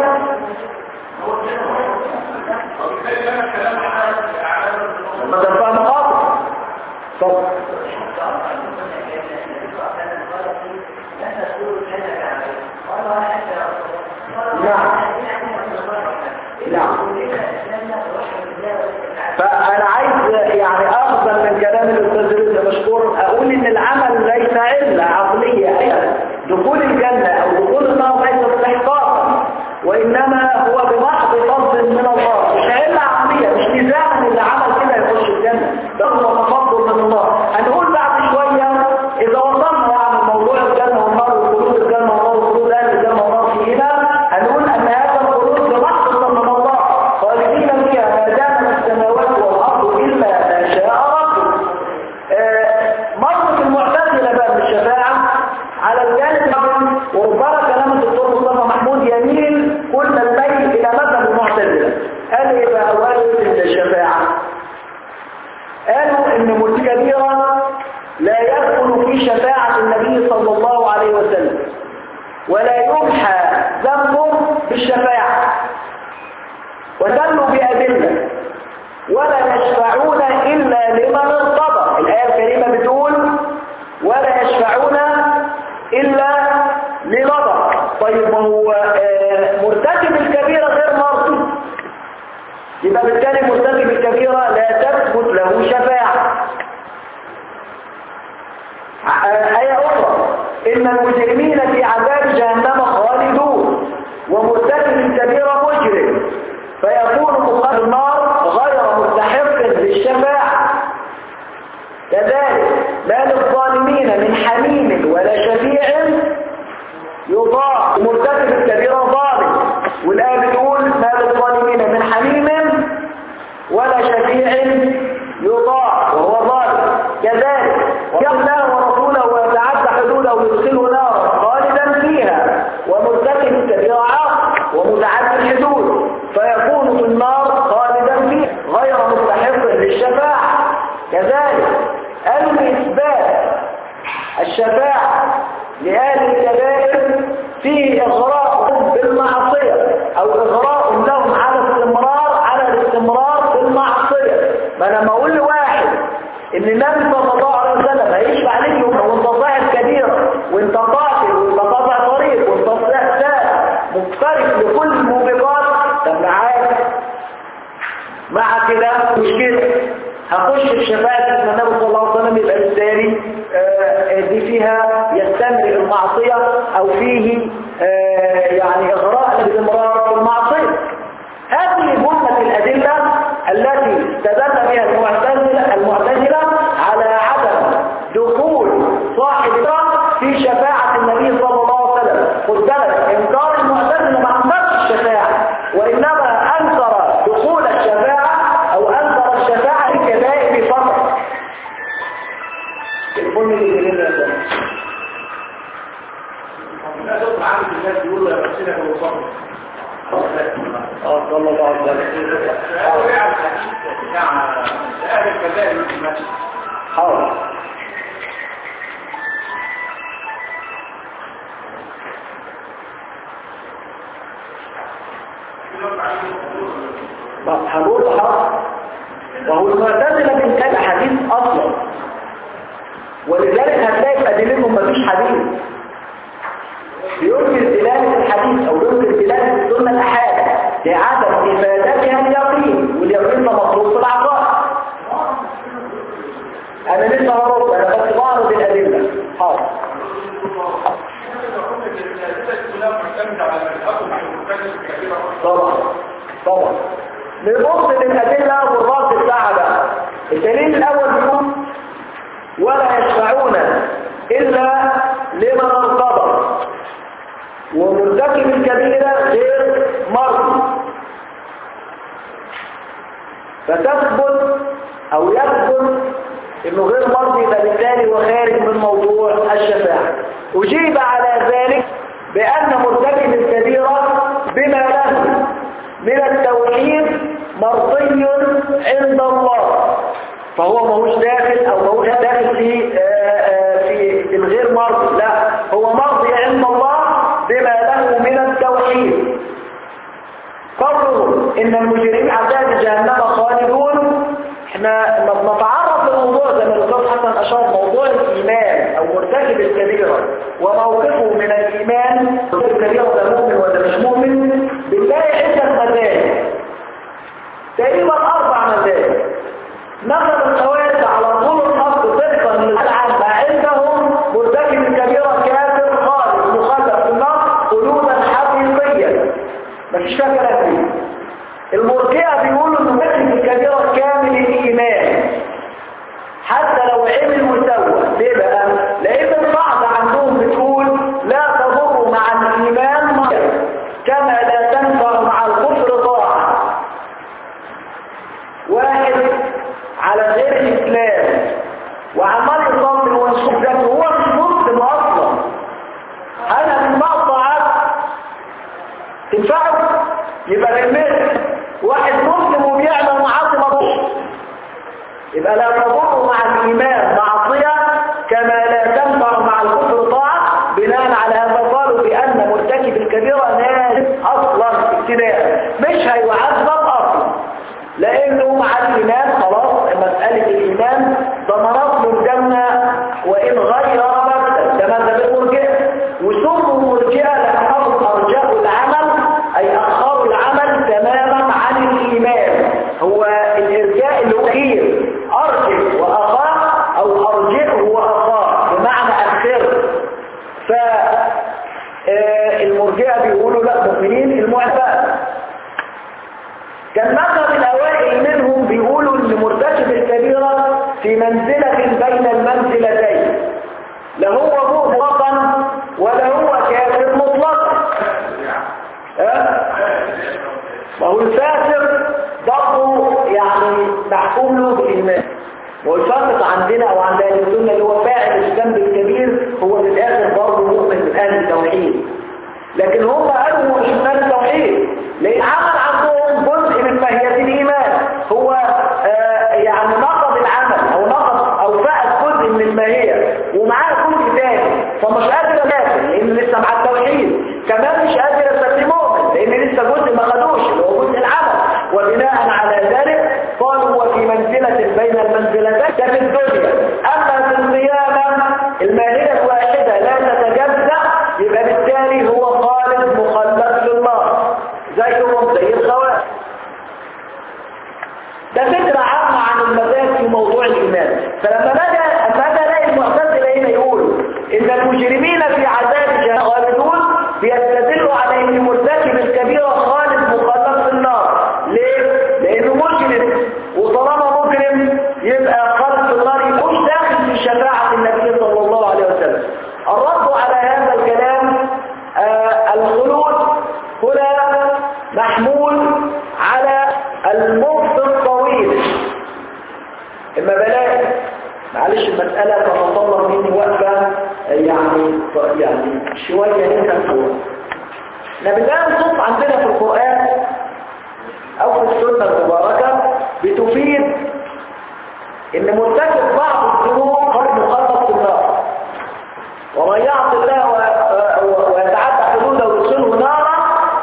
ما ده فهم خاطئ طب نعم نعم فأنا عايز يعني أفضل من كلام الأستاذ رزق مشكور أقول إن العمل ليس علة عقلية أيضا دخول الجنة أو دخول النار ليس استحقاقا وإنما هو بمحض فضل من الله مش علة عقلية مش نزاع إن اللي عمل كده يخش الجنة ده هو تفضل من الله هنقول بعد شوية إذا وصلنا يعني موضوع الجنة والنار وخلود الجنة والنار وخلود أهل الجنة والنار فينا هنقول أن هذا الخلود بمحض فضل من الله خالدين فيها ما دامت السماوات والأرض إلا ما شاء ربك آه، مرة المعتزلة بقى بالشفاعة على الجانب الآخر، وربما كلام الدكتور مصطفى محمود يميل كل الميل إلى مذهب المعتزلة قال إيه بقى وارد الشفاعة قالوا إن ملك كبيرا لا يدخل في شفاعة النبي صلى الله عليه وسلم ولا يمحى ذنبه بالشفاعة ودلوا بأدلة ولا يشفعون إلا لمن ارتضى الآية الكريمة بتقول ولا يشفعون إلا لرضا طيب ما هو آه، مرتكب الكبيرة غير مرضي يبقى بالتالي مرتكب الكبيرة لا تثبت له شفاعة آه، آية أخرى إن المجرمين في عذاب جهنم خالدون ومرتكب الكبيرة مجرم فيكون مقام النار غير مستحق للشفاعة كذلك ما للظالمين من حميم ولا شفيع يطاع مرتكب الكبيرة ظالم والآية بتقول ما للظالمين من حميم ولا شفيع يطاع وهو ظالم كذلك ويقول الله ورسوله ويتعدى حدوده ويدخله نارا خالدا فيها ومرتكب الكبيرة عاص ومتعدي الحدود فيكون في النار خالدا فيها غير مستحق للشفاعة كذلك قالوا بإثبات الشفاعة لأهل الكبائر فيه إغراء بالمعصية أو إغراء لهم على استمرار على الاستمرار بالمعصية ما أنا لما أقول لواحد إن النبي صلى الله عليه وسلم هيشفع عليك يوم وأنت صاحب كبيرة وأنت قاتل وأنت قاطع طريق وأنت سائل مفترق لكل الموبقات طب معاك مع كده مشكلة هخش في شفاعة النبي صلى الله عليه وسلم يبقى بالتالي آه، دي فيها يستلزم او فيه آه، يعني اغراء للامرار في المعصيه هذه جمله الادله التي استدل بها المعتزله المعتزله على عدم دخول صاحب الرأي في شفاعه النبي صلى الله عليه وسلم خد بالك انكار المعتزله ما انكرش الشفاعه وانما انكر دخول الشفاعه او انكر الشفاعه لكبائر فقط الفن اللي بيقول لك ده. الناس تطلع عامل الناس يقول له يا رسولك الوصول اه صلى الله عليه وسلم هو يعني حديث بتاع اهل الكبائر في المسجد حاضر طب هنقول له حاضر وهو المعتزله بإنكار حديث اصلا ولذلك هتلاقي في ادلتهم مفيش حديث ينكر دلاله الحديث او ينكر دلاله السنه الاحاد لعدم افادتها اليقين واليقين ده مطلوب في العقائد انا لسه هرد انا بس بعرض الادله حاضر طبعا طبعا نبص للأدلة والرد بتاعها بقى الدليل الأول بيقول ولا يشفعون إلا لمن ارتضى ومرتكب الكبيرة غير مرضي فتثبت أو يثبت إنه غير مرضي فبالتالي هو خارج من موضوع الشفاعة أجيب على ذلك بأن مرتكب الكبيرة بما له من التوحيد مرضي عند الله فهو ماهوش داخل او ماهوش داخل في آه، آه، في في الغير مرضي لا هو مرضي عند الله بما له من التوحيد قوله ان المجرمين عذاب جهنم خالدون احنا لما بنتعرض لموضوع زي ما الاستاذ حسن اشار موضوع الايمان او مرتكب الكبيره وموقفه من الايمان مرتكب الكبيره ده مؤمن ولا مش مؤمن بنلاقي عده مذاهب تقريبا اربع مذاهب نقل الخوارج على طول الخط طبقا للعامة عندهم مرتكب الكبيرة كافر خالد مخلف في النار خلودا حقيقيا مفيش فيها كلام فيه المرجئة بيقولوا ان مرتكب الكبيرة كامل الايمان حتى لو عمل مسوى ليه بقى؟ لان القاعدة عندهم بتقول لا تضر مع الايمان معصية كما لا تنفع مع الكفر طاعة واحد على غير الإسلام وعمال يصلي ويصوم ذاته هو مش مسلم أصلا أنا من مقطعات تنفعه يبقى بالمثل واحد مسلم وبيعمل معاصي مضر يبقى لا تضر مع الإيمان معصية كما لا تنفع مع الكفر طاعة بناء على هذا قالوا بأن مرتكب الكبيرة ناس أصلا ابتداء مش هيعذب أصلا لانه مع الايمان خلاص مسألة الايمان ضمانات له الجنة وان غير مبدا ده مذهب المرجئة وسموا المرجئة لانهم ارجعوا العمل اي اخروا العمل تماما عن الايمان هو الارجاء اللي هو خير ارجع واخاه او ارجعه واخاه بمعنى اخر ف آه، المرجئة بيقولوا لا مؤمنين المعتاد كان مذهب الأوائل منهم بيقولوا ان مرتكب الكبيرة في منزلة بين المنزلتين لا هو مطلقا ولا هو كافر مطلقا ها؟ وهو الفاسق برضه يعني محكوم له بالإيمان والفاسق عندنا او عند اهل السنه اللي هو فاعل الذنب الكبير هو في الاخر برضه مؤمن من اهل التوحيد لكن هم قالوا مش من اهل التوحيد لان عمل عندهم جزء من ماهيه الايمان هو آه يعني نقض العمل او نقض او فقد جزء من الماهيه ومعاه جزء تاني فمش قادر يماثل لان لسه مع التوحيد كمان مش قادر يستخدم مؤمن لان لسه جزء ما خدوش اللي هو جزء العمل وبناء على ذلك قالوا هو في منزله بين المنزلتين ده في الدنيا اما في القيامه الماهيه الواحده لا تتجزا يبقى بالتالي هو خالد مخلد للنار زيهم زي الخوارج ده فكرة عامة عن المذاهب في موضوع الإيمان فلما بدأ أما بدأ الاقي المعتزلة هنا يقولوا إن المجرمين في عذاب جهنم خالدون يعني يعني شوية نفهم نبدأ نصوص عندنا في القرآن أو في السنة المباركة بتفيد إن مرتكب بعض الذنوب قد مخلص في النار ومن يعص الله و- و- ويتعدى حدوده ويدخله نارا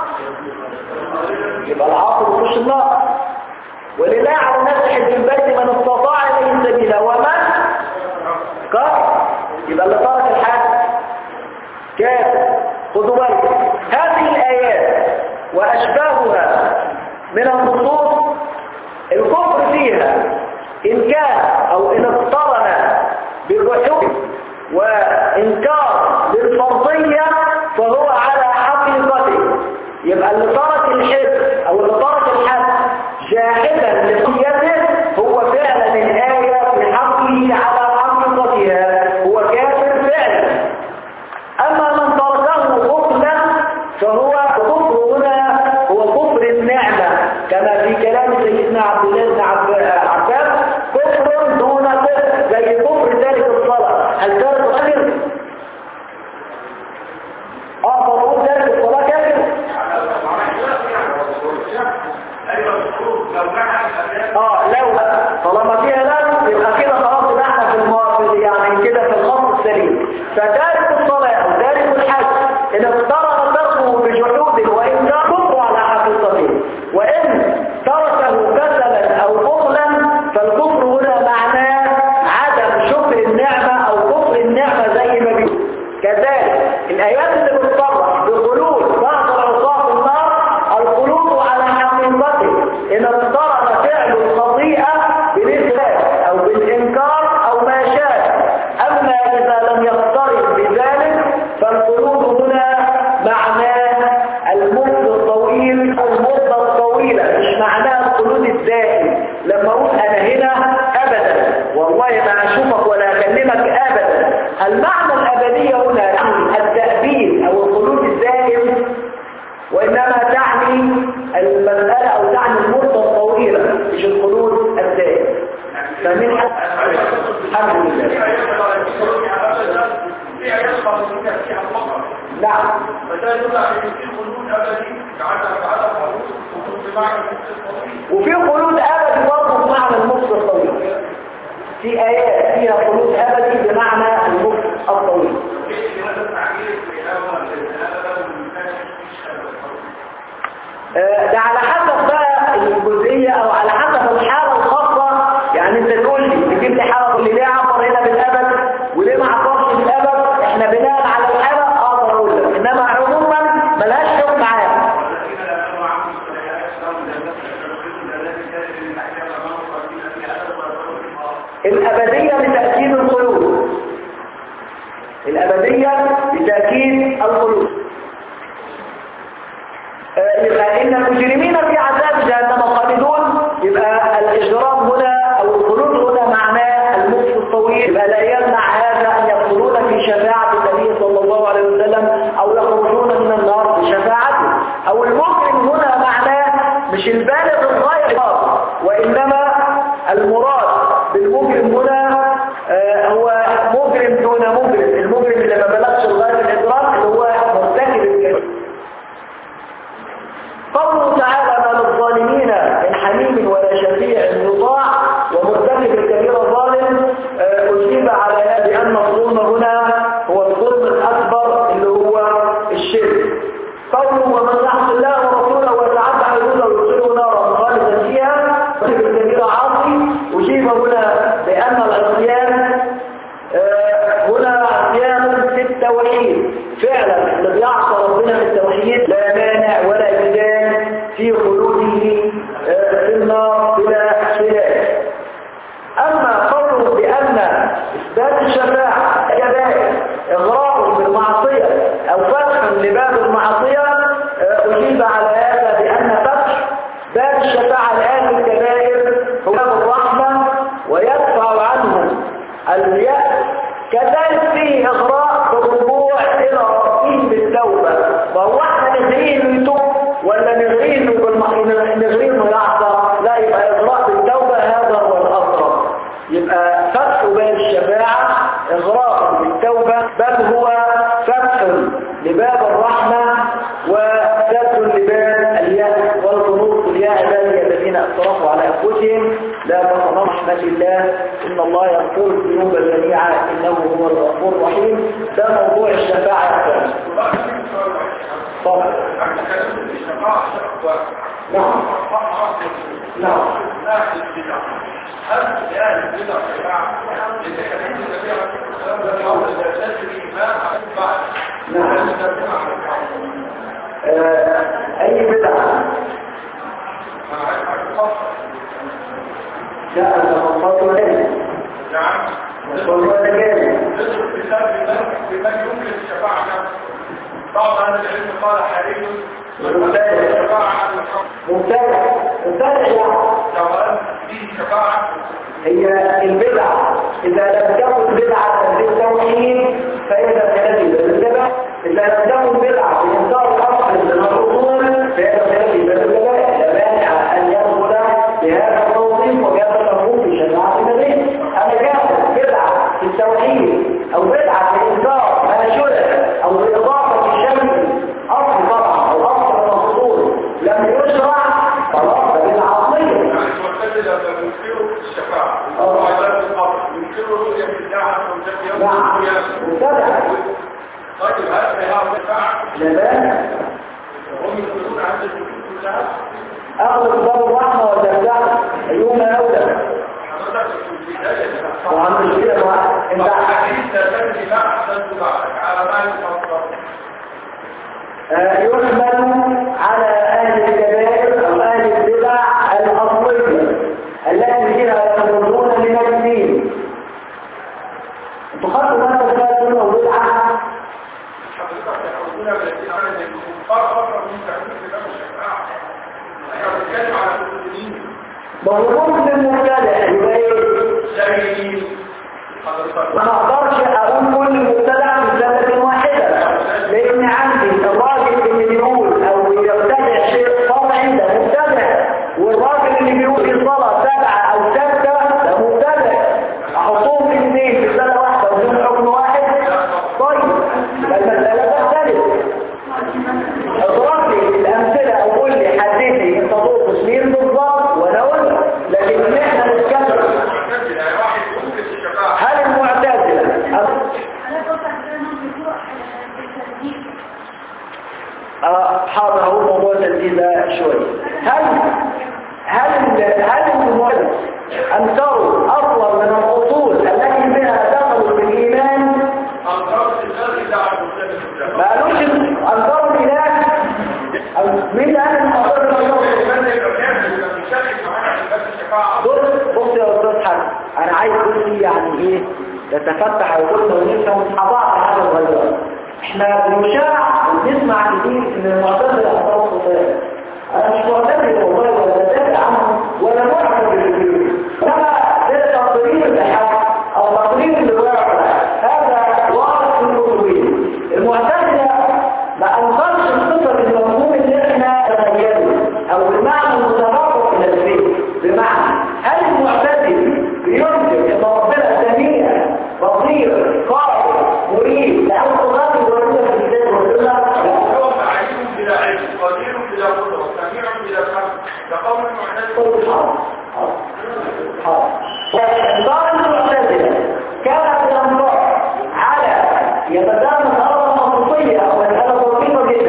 يبقى العاصي يخش النار ولله على الناس حج البيت من استطاع اليه سبيلا ومن كفر يبقى اللي ترك الحج كافر خدوا بالكم هذه الايات واشباهها من النصوص الكفر فيها ان كان او ان اقترن بالرحوم وانكار للفرضيه فهو على حقيقته يبقى اللي ترك الحج او اللي ترك الحج جاحدا لقيته هو فعلا الايه في حقه على حقيقتها هو كافر فعلا أما من تركه بخلا فهو كفر هنا هو كفر النعمة كما في كلام سيدنا عبد الله بن عب- عباس كفر دون كفر زي كفر تارك الصلاة هل تارك غير؟ اه فنقول تارك الصلاة كافر اه لو طالما فيها لازم يبقى كده خلاص يبقى احنا في المواقف يعني كده في الخط السليم فتارك الصلاة او تارك الحج ان اقترن تركه بجحود وان كان كفر على حقيقته وان تركه كسلا او بخلا فالكفر هنا معناه عدم شكر النعمة او كفر النعمة زي ما بيقول كذلك الايات اللي بتصرح بخلود بعض العصاة في النار الخلود على حقيقته ان اقترن فعل الخطيئة بالإثبات او بالانكار او ما شاء اما اذا لم يقترن بذلك فالخلود هنا معناه المدة الطويل او المدة الطويلة مش معناه الخلود الدائم لما اقول انا هنا ابدا والله ما اشوفك ولا اكلمك ابدا المعنى الابدية هنا يعني التأبيد او الخلود الدائم وإنما تعني المسألة أو تعني المدة الطويلة مش الخلود الدائم فمن الحمد لله في آيات قانونية فيها الفقر نعم فده يدل على ان في خلود ابدي جعلها جعلها خلود وخلود بمعنى الطويل وفي خلود أبدي برضه بمعنى المدة الطويل في آيات فيها خلود أبدي بمعنى المدة الطويل آه، ده على حسب بقى الجزئية او على حسب الحالة الخاصة يعني انت تقول لي تجيب لي حالة اللي ليه عبر هنا بالابد وليه ما عبرش بالابد احنا بناء على الحالة اقدر اقول لك انما عموما ملهاش حكم عام الابدية لتأكيد القلوب الابدية لتأكيد القلوب آه، يبقى ان المجرمين في عذاب جهنم خالدون يبقى الاجرام هنا او الخلود هنا معناه المكس الطويل يبقى لا يمنع هذا ان يدخلون في شفاعة النبي صلى الله عليه وسلم او يخرجون من النار بشفاعته او المجرم هنا معناه مش البالغ الغير وانما المراد بالمجرم هنا آه، هو مجرم دون مجرم المجرم اللي ما بلغش الغاية الادراك اللي هو مرتكب الكبير قوله تعالى ما للظالمين من حميم ولا شفيع يطاع ومرتكب الكبير ظالم آه، أجيب على هذا بأن الظلم هنا هو الظلم الأكبر اللي هو الشرك قوله ومن يعص الله ورسوله ويتعدى حدوده ويدخله نارا خالدا فيها مرتكب الكبير عاصي أجيب هنا بأن العصيان آه، هنا عصيان في التوحيد فعلا اللي بيعصى ربنا في التوحيد لا مانع ولا جدال في خلوده آه، في النار بلا خلاف اما قوله بان اثبات الشفاعه كذلك اغراء بالمعصيه او فتح لباب المعصيه آه، اجيب على هذا بان فتح باب الشفاعه الان الكبائر هو باب الرحمه ويدفع عنهم اليأس كذلك فيه إغراء بالرجوع إلى ربهم بالتوبة فهو احنا نغريه انه يتوب ولا نغريه انه بالم- نغريه انه يعصى لا يبقى إغراء بالتوبة هذا هو الأفضل يبقى فتح باب الشفاعة إغراء بالتوبة التوبة بل هو فتح لباب الرحمة وسد لباب اليأس والقنوط قل يا عبادي الذين اسرفوا على انفسهم لا تقنطوا من رحمة الله ان الله يغفر الذنوب جميعا انه هو الغفور الرحيم ده موضوع الشفاعة يا اخوان وبقى في سؤال واحد طبعا احنا كلمة الشفاعة شرط واحد نعم نعم ناحية البدع هل يعني البدع شفاعة؟ لأن كلمة النبي عليه الصلاة والسلام قال لا تدري ما بعد نعم. هل تدري ما بعد آه، اي بدعة أنا عايز أفصل لا المفضل ليه نعم المفضل ليه نضرب مثال بمن بمن يمكن الشفاعة نفسه بعض أهل العلم قال حري من يمكن الشفاعة عن الحق مبتدع مبتدع يعني سواء فيه شفاعة هي البدعة إذا لم تكن بدعة في التوحيد فإذا تنبي بالاتباع إذا لم تكن بدعة في إنكار الأصل من الأصول فإذا تنبي بالاتباع لا مانع أن يدخل بهذا التوصيف وهذا المفهوم في شريعة النبي أما كانت بدعة في التوحيد أو بدعة في إنكار ما شرع أو بإضافة الشمس أصل طبعا أو أصل من الأصول لم يشرع خلاص ده بدعة أصلية يعني المعتزلة بينكروا الشفاعة وعذاب القبر بينكروا رؤية الدعوة والجد يوم نعم القيامة مبتدع طيب هل هذا الشفاعة لا مانع هم يقولون عند الوجود كلها أغلق باب الرحمة والجزاء أيهما أولى حضرتك في البداية وعن مشكلة واحد انت الحديث لا تدري ما أحسنت بعدك على ما يفضل آه، يحمل على أهل الكبائر أو أهل البدع الأصلية التي فيها يخرجون من الدين انتوا خدتوا مثلا فيها سنة وبدعة حضرتك يخرجون بالذين عمل الكفار أكثر من تعريف كتاب الشفاعة احنا بنتكلم على المسلمين ما هو ممكن مبتدع يبقى ايه؟ شايفين حضرتك ما اقدرش اقول كل مبتدع في سنة واحدة لان عندي الراجل اللي بيقول او يبتدع شيء فرعي ده مبتدع والراجل اللي بيقول في صلاة سبعة او ستة ده مبتدع احطهم في اثنين في سنة واحدة وفيهم حكم واحد طيب يبقى المسألة تختلف اضرب لي الامثلة او قول لي حدد لي انت تقصد مين بالظبط وانا اقول لك لكن ان احنا نتكلم المعتزلة يعني واحد يمكن الشفاعة هل المعتزلة أنا توقع كده موضوع بالتسجيل آه، حاضر هو موضوع التسجيل ده شوية هل هل ال- هل المعتزلة أنكروا أصلا من الأصول التي بها دخلوا في الإيمان أنكرت الناس دعوا المسلمين الشفاعة ما قالوش أنكروا الإله أو مين قال إن أنكروا الإله؟ بص بص يا أستاذ حسن أنا عايز أقول لي يعني إيه نتفتح عقولنا ونفهم أضاع هذا الغيار إحنا بنشاع ونسمع كتير إن المعتزلة أنكروا الصفات أنا مش معتزل والله ولا بتابع عنهم ولا معتزل بالفكر أنا ده تقرير لحد أو تقرير لواقع هذا واضح في الكتبين المعتزلة ما أنكرش الصفة المفهوم اللي إحنا تخيله أو المعنى المترابط إلى الفكر بمعنى هل المعتزل بينكر ان ربنا سميع بصير قادر مريد له صفات الوجود في الذات والصفه طيب حاضر حاضر حاضر فإنكار المعتزلة كانت الأنصار على يتدان مسألة خصوصية أو مسألة بسيطة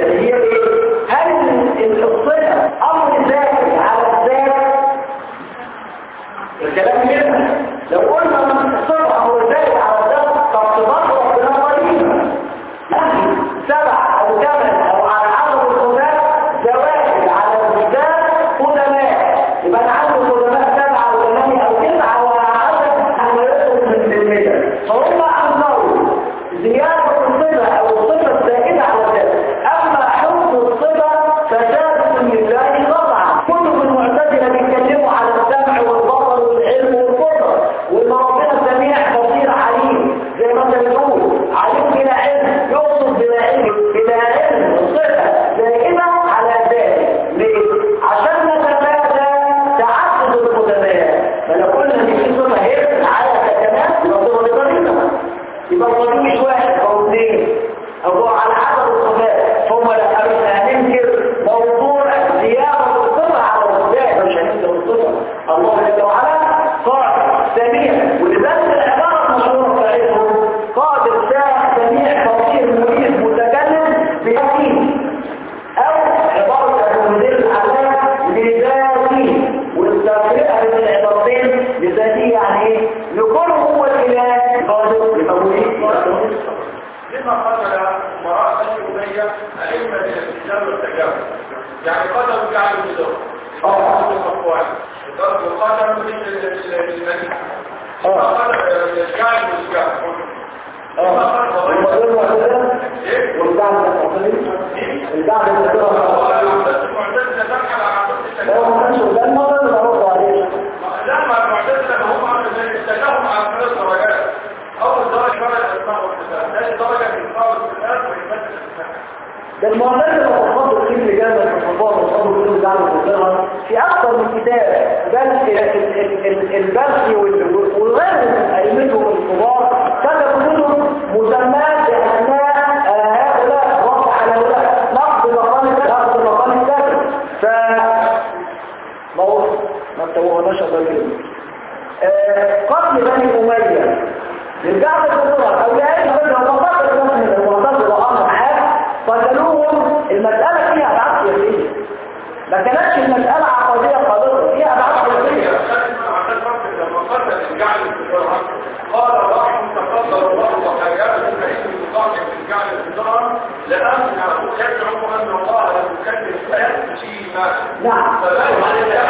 الصليب مش واحد او اثنين او على حسب الصفات فهم لا مش هننكر موضوع زيادة الصفة على الصفات مش هننكر الصفة الله جل وعلا قادر سميع ولذلك العبارة المشهورة بتاعتهم قادر سامع سميع بصير مريد متكلم بيقين او عبارة ابو مدير العلام لذاتي والتفرقة بين العبارتين لذاتي يعني ايه لكل هو الاله قادر يبقى مريد لما قتل امراء بني اميه ائمه الالتزام والتجاوز يعني قتلوا جعل النظام قتلوا الصفوان وقتلوا الملك قتلوا جعل الاسكان المدير معتزلة والبعض المعتزلة البعض المعتزلة المعتزله تنحل على عقيده لو ما كانش ده المرة اللي برد عليه لما المعتزله هم استجابوا على ثلاث درجات اول درجه فرق الاسماء والصفات ثاني درجه في الاسماء والصفات واثبات الاسماء ده المعتزلة وفضل كل رجال الكفار وفضل كل دعم الكفار في أكثر من كتاب بل البلخي والغير أئمتهم الكبار كتبوا كتب مسمات بأسماء هؤلاء رفع على هؤلاء نقد مقام نقد مقام الكافر ف ما هو ما انتبهناش على كده قتل بني أمية للجعب الكفار أو لأي غير هم قتل من المعتزلة أمر حاجة قتلوهم المسألة فيها أبعاد سياسية ما كانتش المسألة عقدية خالصة فيها أبعاد سياسية لما قتل الجعل الفجار قال رحم تقدر الله وحياته فإن يقاطع في الجعل الفجار لأنه يزعم أن الله لم يكلف فيأتي ما نعم فلا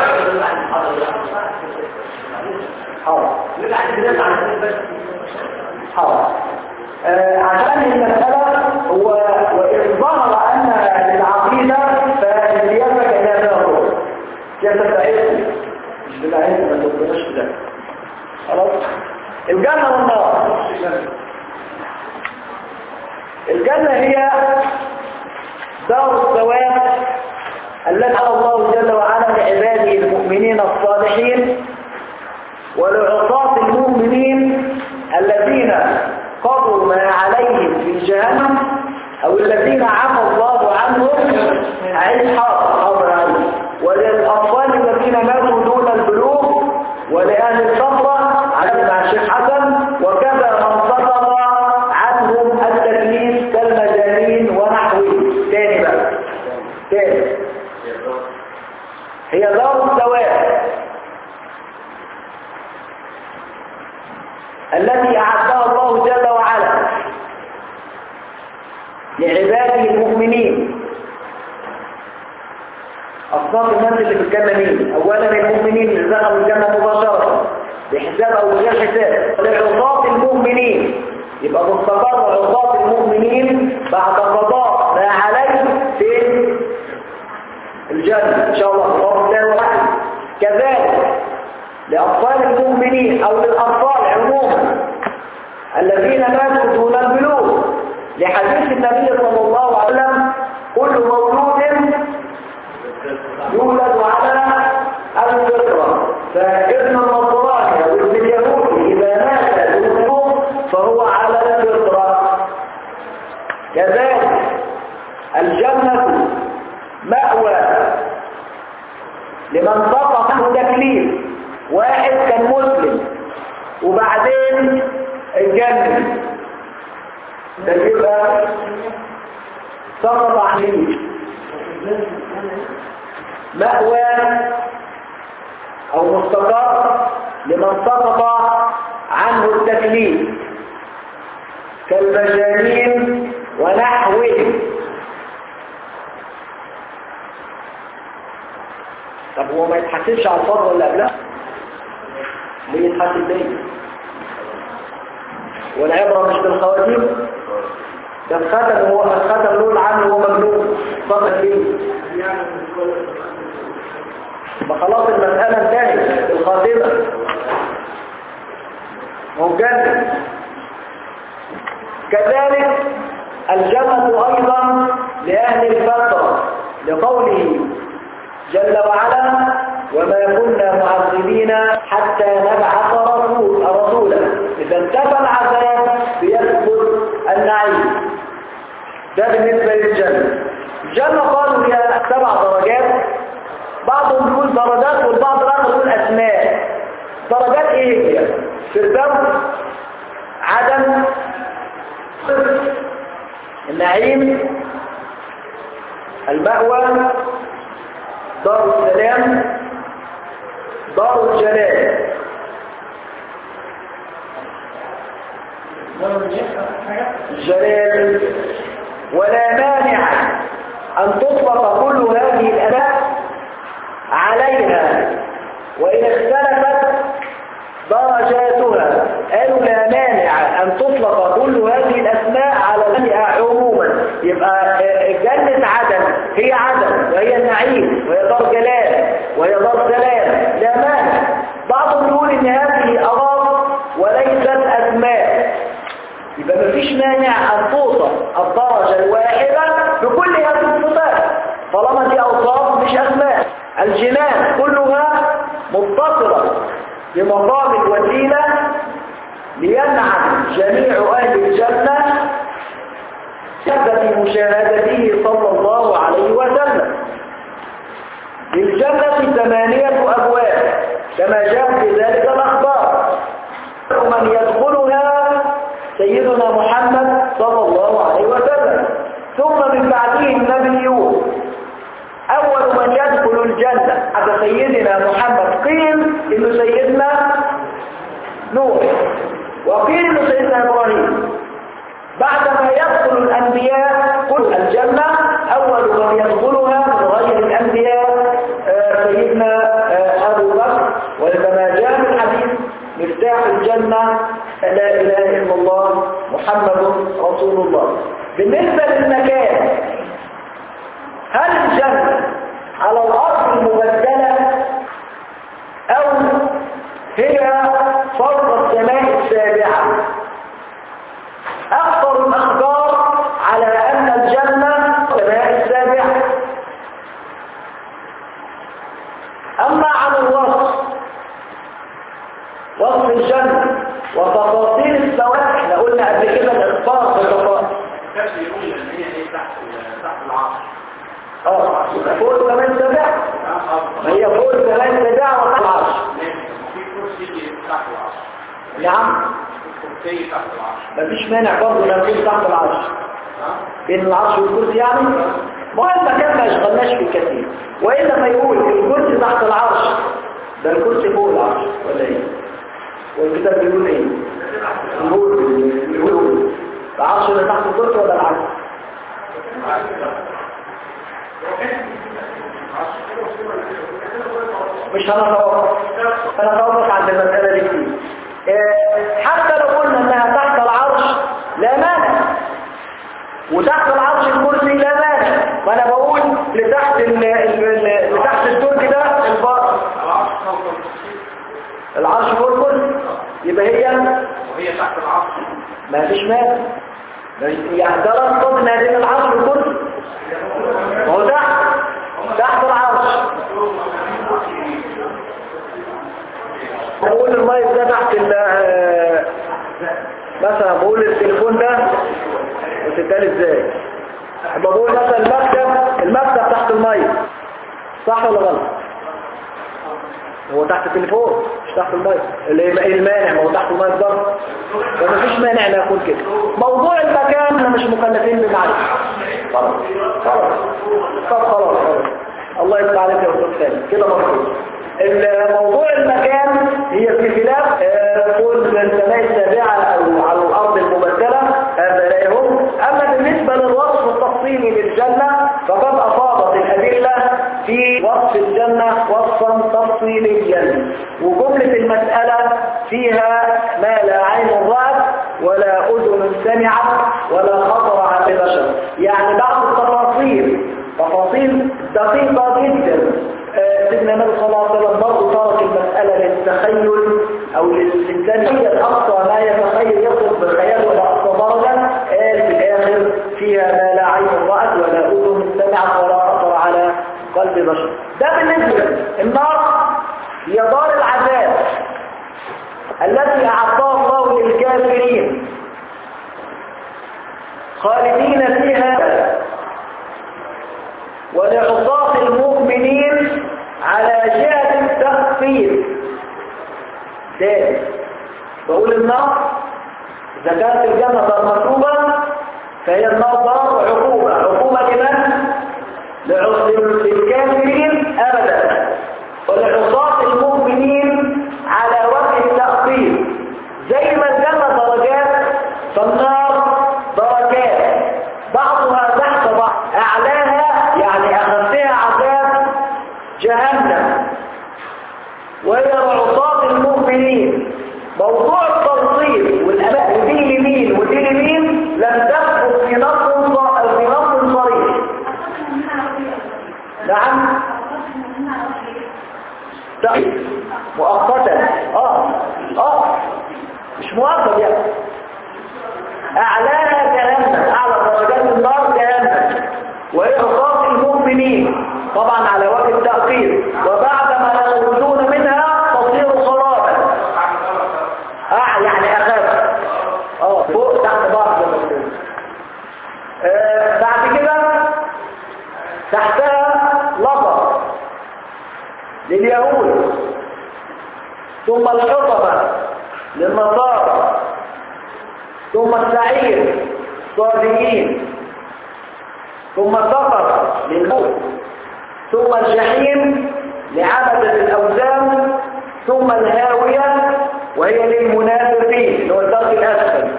حاضر حاضر آه، عشان المسألة هو وإن ظهر أن للعقيدة فالسياسة كانها فيها دور السياسة بتاعتنا مش بتاعتنا ما تبقناش في ده خلاص الجنة والنار الجنة هي دار الثواب التي قال الله جل وعلا لعباده المؤمنين الصالحين ولعصاة المؤمنين الذين قضوا ما عليهم في جهنم او الذين عفى الله عنهم عيد حاضر حاضر عليه وللأطفال الذين ماتوا دون البلوغ ولأهل الصفرة على مع الشيخ حسن وكذا من سقط عنهم التكليف كالمجانين ونحوه تاني بقى تاني هي دار الثواب التي أعدها الله جل وعلا لعباده المؤمنين أصناف الناس اللي في الجنة مين؟ أولا المؤمنين اللي دخلوا الجنة مباشرة بحساب أو بغير حساب لعصاة المؤمنين يبقى مستقر عصاة المؤمنين بعد قضاء ما عليه في الجنة إن شاء الله الله الله وحده كذلك لأطفال المؤمنين أو للأطفال عموما الذين ماتوا دون البلوغ لحديث النبي صلى الله عليه وسلم كل مولود يولد على الفطرة فابن النصراني أو ابن اليهودي إذا مات دون البلوغ فهو على الفطرة كذلك الجنة مأوى لمن سقط عنه تكليف واحد كان مسلم وبعدين اتجنن ده يبقى سقط عليه مأوى او مستقر لمن سقط عنه التكليف كالمجانين ونحوه طب هو ما يتحسبش على الفضل اللي قبلها ليه يتحسب ليه والعبرة مش بالخواتيم ده الختم هو الختم له العام هو ممنوع فقط ليه ما خلاص المسألة انتهت الخاتمة هو جنة كذلك الجنة أيضا لأهل الفترة لقوله جل وعلا وما كنا معذبين حتى نبعث رسول رسولا إذا انتفى العذاب بيثبت النعيم ده بالنسبة للجنة الجنة قالوا هي سبع درجات بعضهم يقول درجات والبعض الآخر يقول أسماء درجات إيه هي؟ فردوس عدم صفر النعيم المأوى دار السلام دار الجلال الجلال ولا مانع أن تطلق كل هذه الأداء عليها وإن اختلفت درجاتها قالوا لا مانع أن تطلق كل هذه الأسماء على الأسماء عموما يبقى جنة عدن هي عدن وهي النعيم وهي دار جلال وهي دار سلام لا مانع بعضهم يقول إن هذه أغاض وليست أسماء يبقى مفيش مانع أن توصف الدرجة الواحدة بكل هذه الصفات طالما دي أوصاف مش أسماء الجنان كلها متصلة بمقام الوسيلة لينعم جميع أهل الجنة شدة مشاهدته صلى الله عليه وسلم للجنة ثمانية أبواب كما جاء في ذلك الأخبار ومن يدخلها سيدنا محمد صلى الله عليه وسلم ثم من بعده النبيون أول من يدخل الجنة بعد سيدنا محمد قيل إنه سيدنا نوح وقيل إنه سيدنا إبراهيم بعدما يدخل الأنبياء كل الجنة أول من يدخلها من غير الأنبياء آه، سيدنا آه، أبو بكر وكما جاء في الحديث مفتاح الجنة لا إله إلا الله محمد رسول الله بالنسبة للمكان هل الجنة على الأرض المبدلة أو هي فوق السماء السابعة أكثر الأخبار على أن الجنة السماء السابعة أما عن الوصف وصف الجنة وتفاصيل السواء احنا قلنا قبل كده الإخبار بالتفاصيل كيف يقول ان هي ايه تحت تحت العصر اه يبقى فوق السماء السابعة ما هي فوق السماء السابعة وتحت العرش في كرسي تحت العصر نعم كرسي تحت العصر مفيش مانع برضه لو كنت تحت العرش بين العرش والكرسي يعني ما هو المكان ما يشغلناش في كثير وإلا ما يقول الكرسي تحت العرش ده الكرسي فوق العرش ولا ايه والكتاب بيقول ايه يقول يقول العرش اللي تحت الكرسي ولا العرش مش هنتوقف هنتوقف عند المسألة دي كتير آه، حتى لو قلنا انها تحت العرش لا مانع وتحت العرش الكرسي لا مانع وانا بقول لتحت ال- ال- ال- لتحت الدرج ده البر العصر فوق الكرسي العرش فوق الكرسي يبقى هي وهي تحت العصر ما فيش مانع يعني ده رصد ان هذه العرش والكرسي ما هو تحت تحت العرش بقول المايك ده تحت ال آه، مثلا بقول التليفون ده وتتقال ازاي بقول مثلا المكتب المكتب تحت المايك صح ولا غلط هو تحت التليفون مش تحت المايك اللي ايه المانع ما هو تحت المايك برضه وما فيش مانع ان اكون كده موضوع المكان احنا مش مكلفين بمعرفه خلاص خلاص طب خلاص خلاص الله يفتح عليك يا استاذ ثاني كده مظبوط موضوع المكان هي في خلاف آه، كل السماء السابعة أو على الأرض المبدلة هذا لا يهم أما بالنسبة للوصف التفصيلي للجنة فقد أفاضت الأدلة في وصف الجنة وصفا تفصيليا وجملة المسألة فيها ما لا عين رأت ولا أذن سمعت ولا خطر على البشر يعني بعض التفاصيل تفاصيل دقيقة جدا آه، سيدنا النبي صلى الله عليه وسلم برضه ترك المسألة للتخيل أو للإنسان هي أقصى ما يتخيل يصل بالخيال ولا أقصى درجة قال في الآخر فيها ما لا عين رأت ولا أذن سمعت ولا خطر على قلب بشر ده بالنسبة النار هي دار العذاب التي أعطاها الله للكافرين خالدين فيها ولعصاة المؤمنين على جهة التخفيف تاني بقول النار إذا كانت الجنة دار مطلوبة فهي النار دار عقوبة عقوبة لمن؟ لعص- للكافرين أبدا ولعصاة المؤمنين على وجه التخفيف زي ما الجنة درجات فالنار درجات بعضها تحت بعض أعلاها يعني أخفها عذاب جهنم وهي عصاة المؤمنين موضوع التنصيب والأباء ودي اليمين ودي اليمين لم تثبت في نص ص- في نص صريح نعم طيب مؤقتا اه اه مش مؤقت يعني اعلاها جهنم اعلى درجات النار جهنم وهي عصاة المؤمنين طبعا على وجه التأخير وبعد ما يخرجون منها تصير خرابا اه يعني اخف اه فوق تحت بعض زي ما قلت. آه بعد كده تحتها لظى لليهود ثم الحطمة للنصارى ثم السعير صادقين ثم السقر للموت ثم الجحيم لعبدة الأوثان ثم الهاوية وهي للمنافقين اللي هو الدرك الأسفل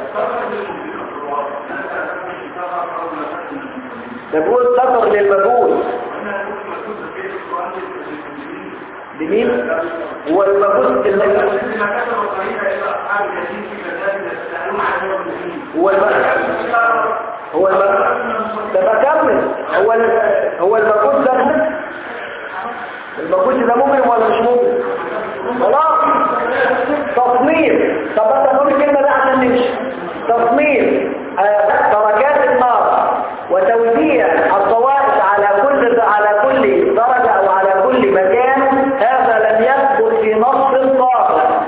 ده بيقول سفر للمجوس لمين؟ هو المجوس المجوس هو المجوس هو المجوس ده بكمل هو ال- هو المجوس ده المجوس ده ممكن ولا مش ممكن؟ خلاص تصميم طب انت تقول الكلمه ده عشان نمشي تصميم آه، درجات النار وتوزيع الطوائف على كل على كل درجه او على كل مكان هذا لم يثبت في نص صادق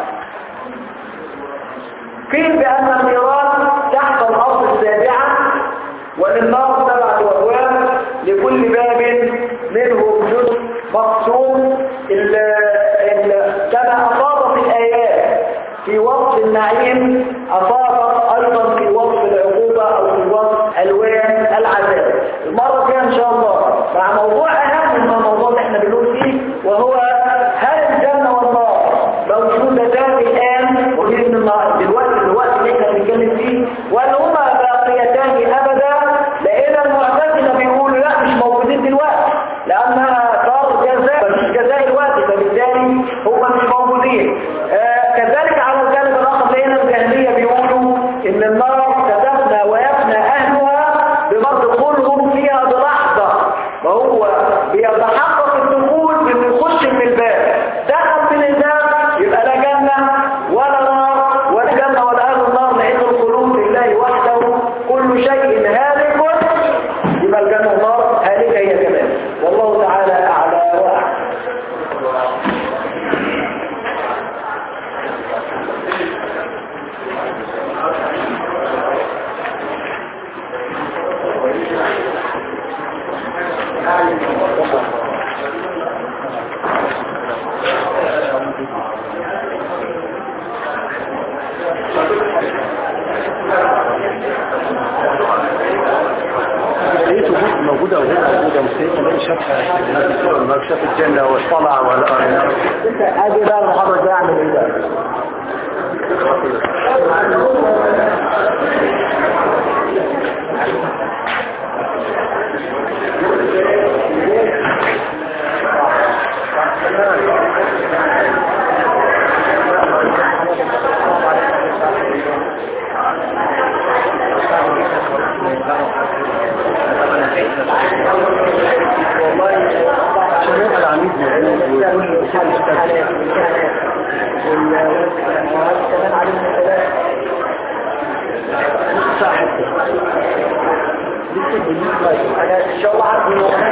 قيل بأن النيران تحت الأرض السابعة وللنار سبعة أبواب لكل باب منهم جزء مقسوم ال- ال- كما أصابت الآيات في وصف النعيم أصابت أيضا في وصف العقوبة أو في وصف ألوان العذاب المرة الجاية إن شاء الله مع موضوع أهم من الموضوع اللي احنا بنقول فيه وهو هل الجنة والنار موجودتان الآن وبإذن الله دلوقتي الوقت اللي احنا بنتكلم فيه ولا هما باقيتان أبدا لأن المعتزلة بيقولوا لا مش موجودين دلوقتي لأنها صار جزاء مفيش جزاء الوقت فبالتالي هم مش موجودين آه كذلك على الجانب الآخر لقينا الجاهلية بيقولوا إن النار تدفنى ويفنى أهلها بمدخولهم فيها بلحظة وهو بيتحقق الدخول بأنه يخش من الباب دخل من الباب يبقى لا جنة ولا نار ولا جنة ولا أهل النار لأن القلوب لله وحده كل شيء هالك يبقى الجنة والنار هالكة هي كمان والله تعالى أعلى وأعلى لقيته موجودة وهي موجودة مستحيل تلاقي شافها الناس بتوع ما شاف الجنة واطلع ولا انت ادي بقى المحاضرة ده اعمل ايه بقى عشان يبقى العميد موجود وكل كل استاذ كمان عليهم الثلاث صح ان شاء الله عارف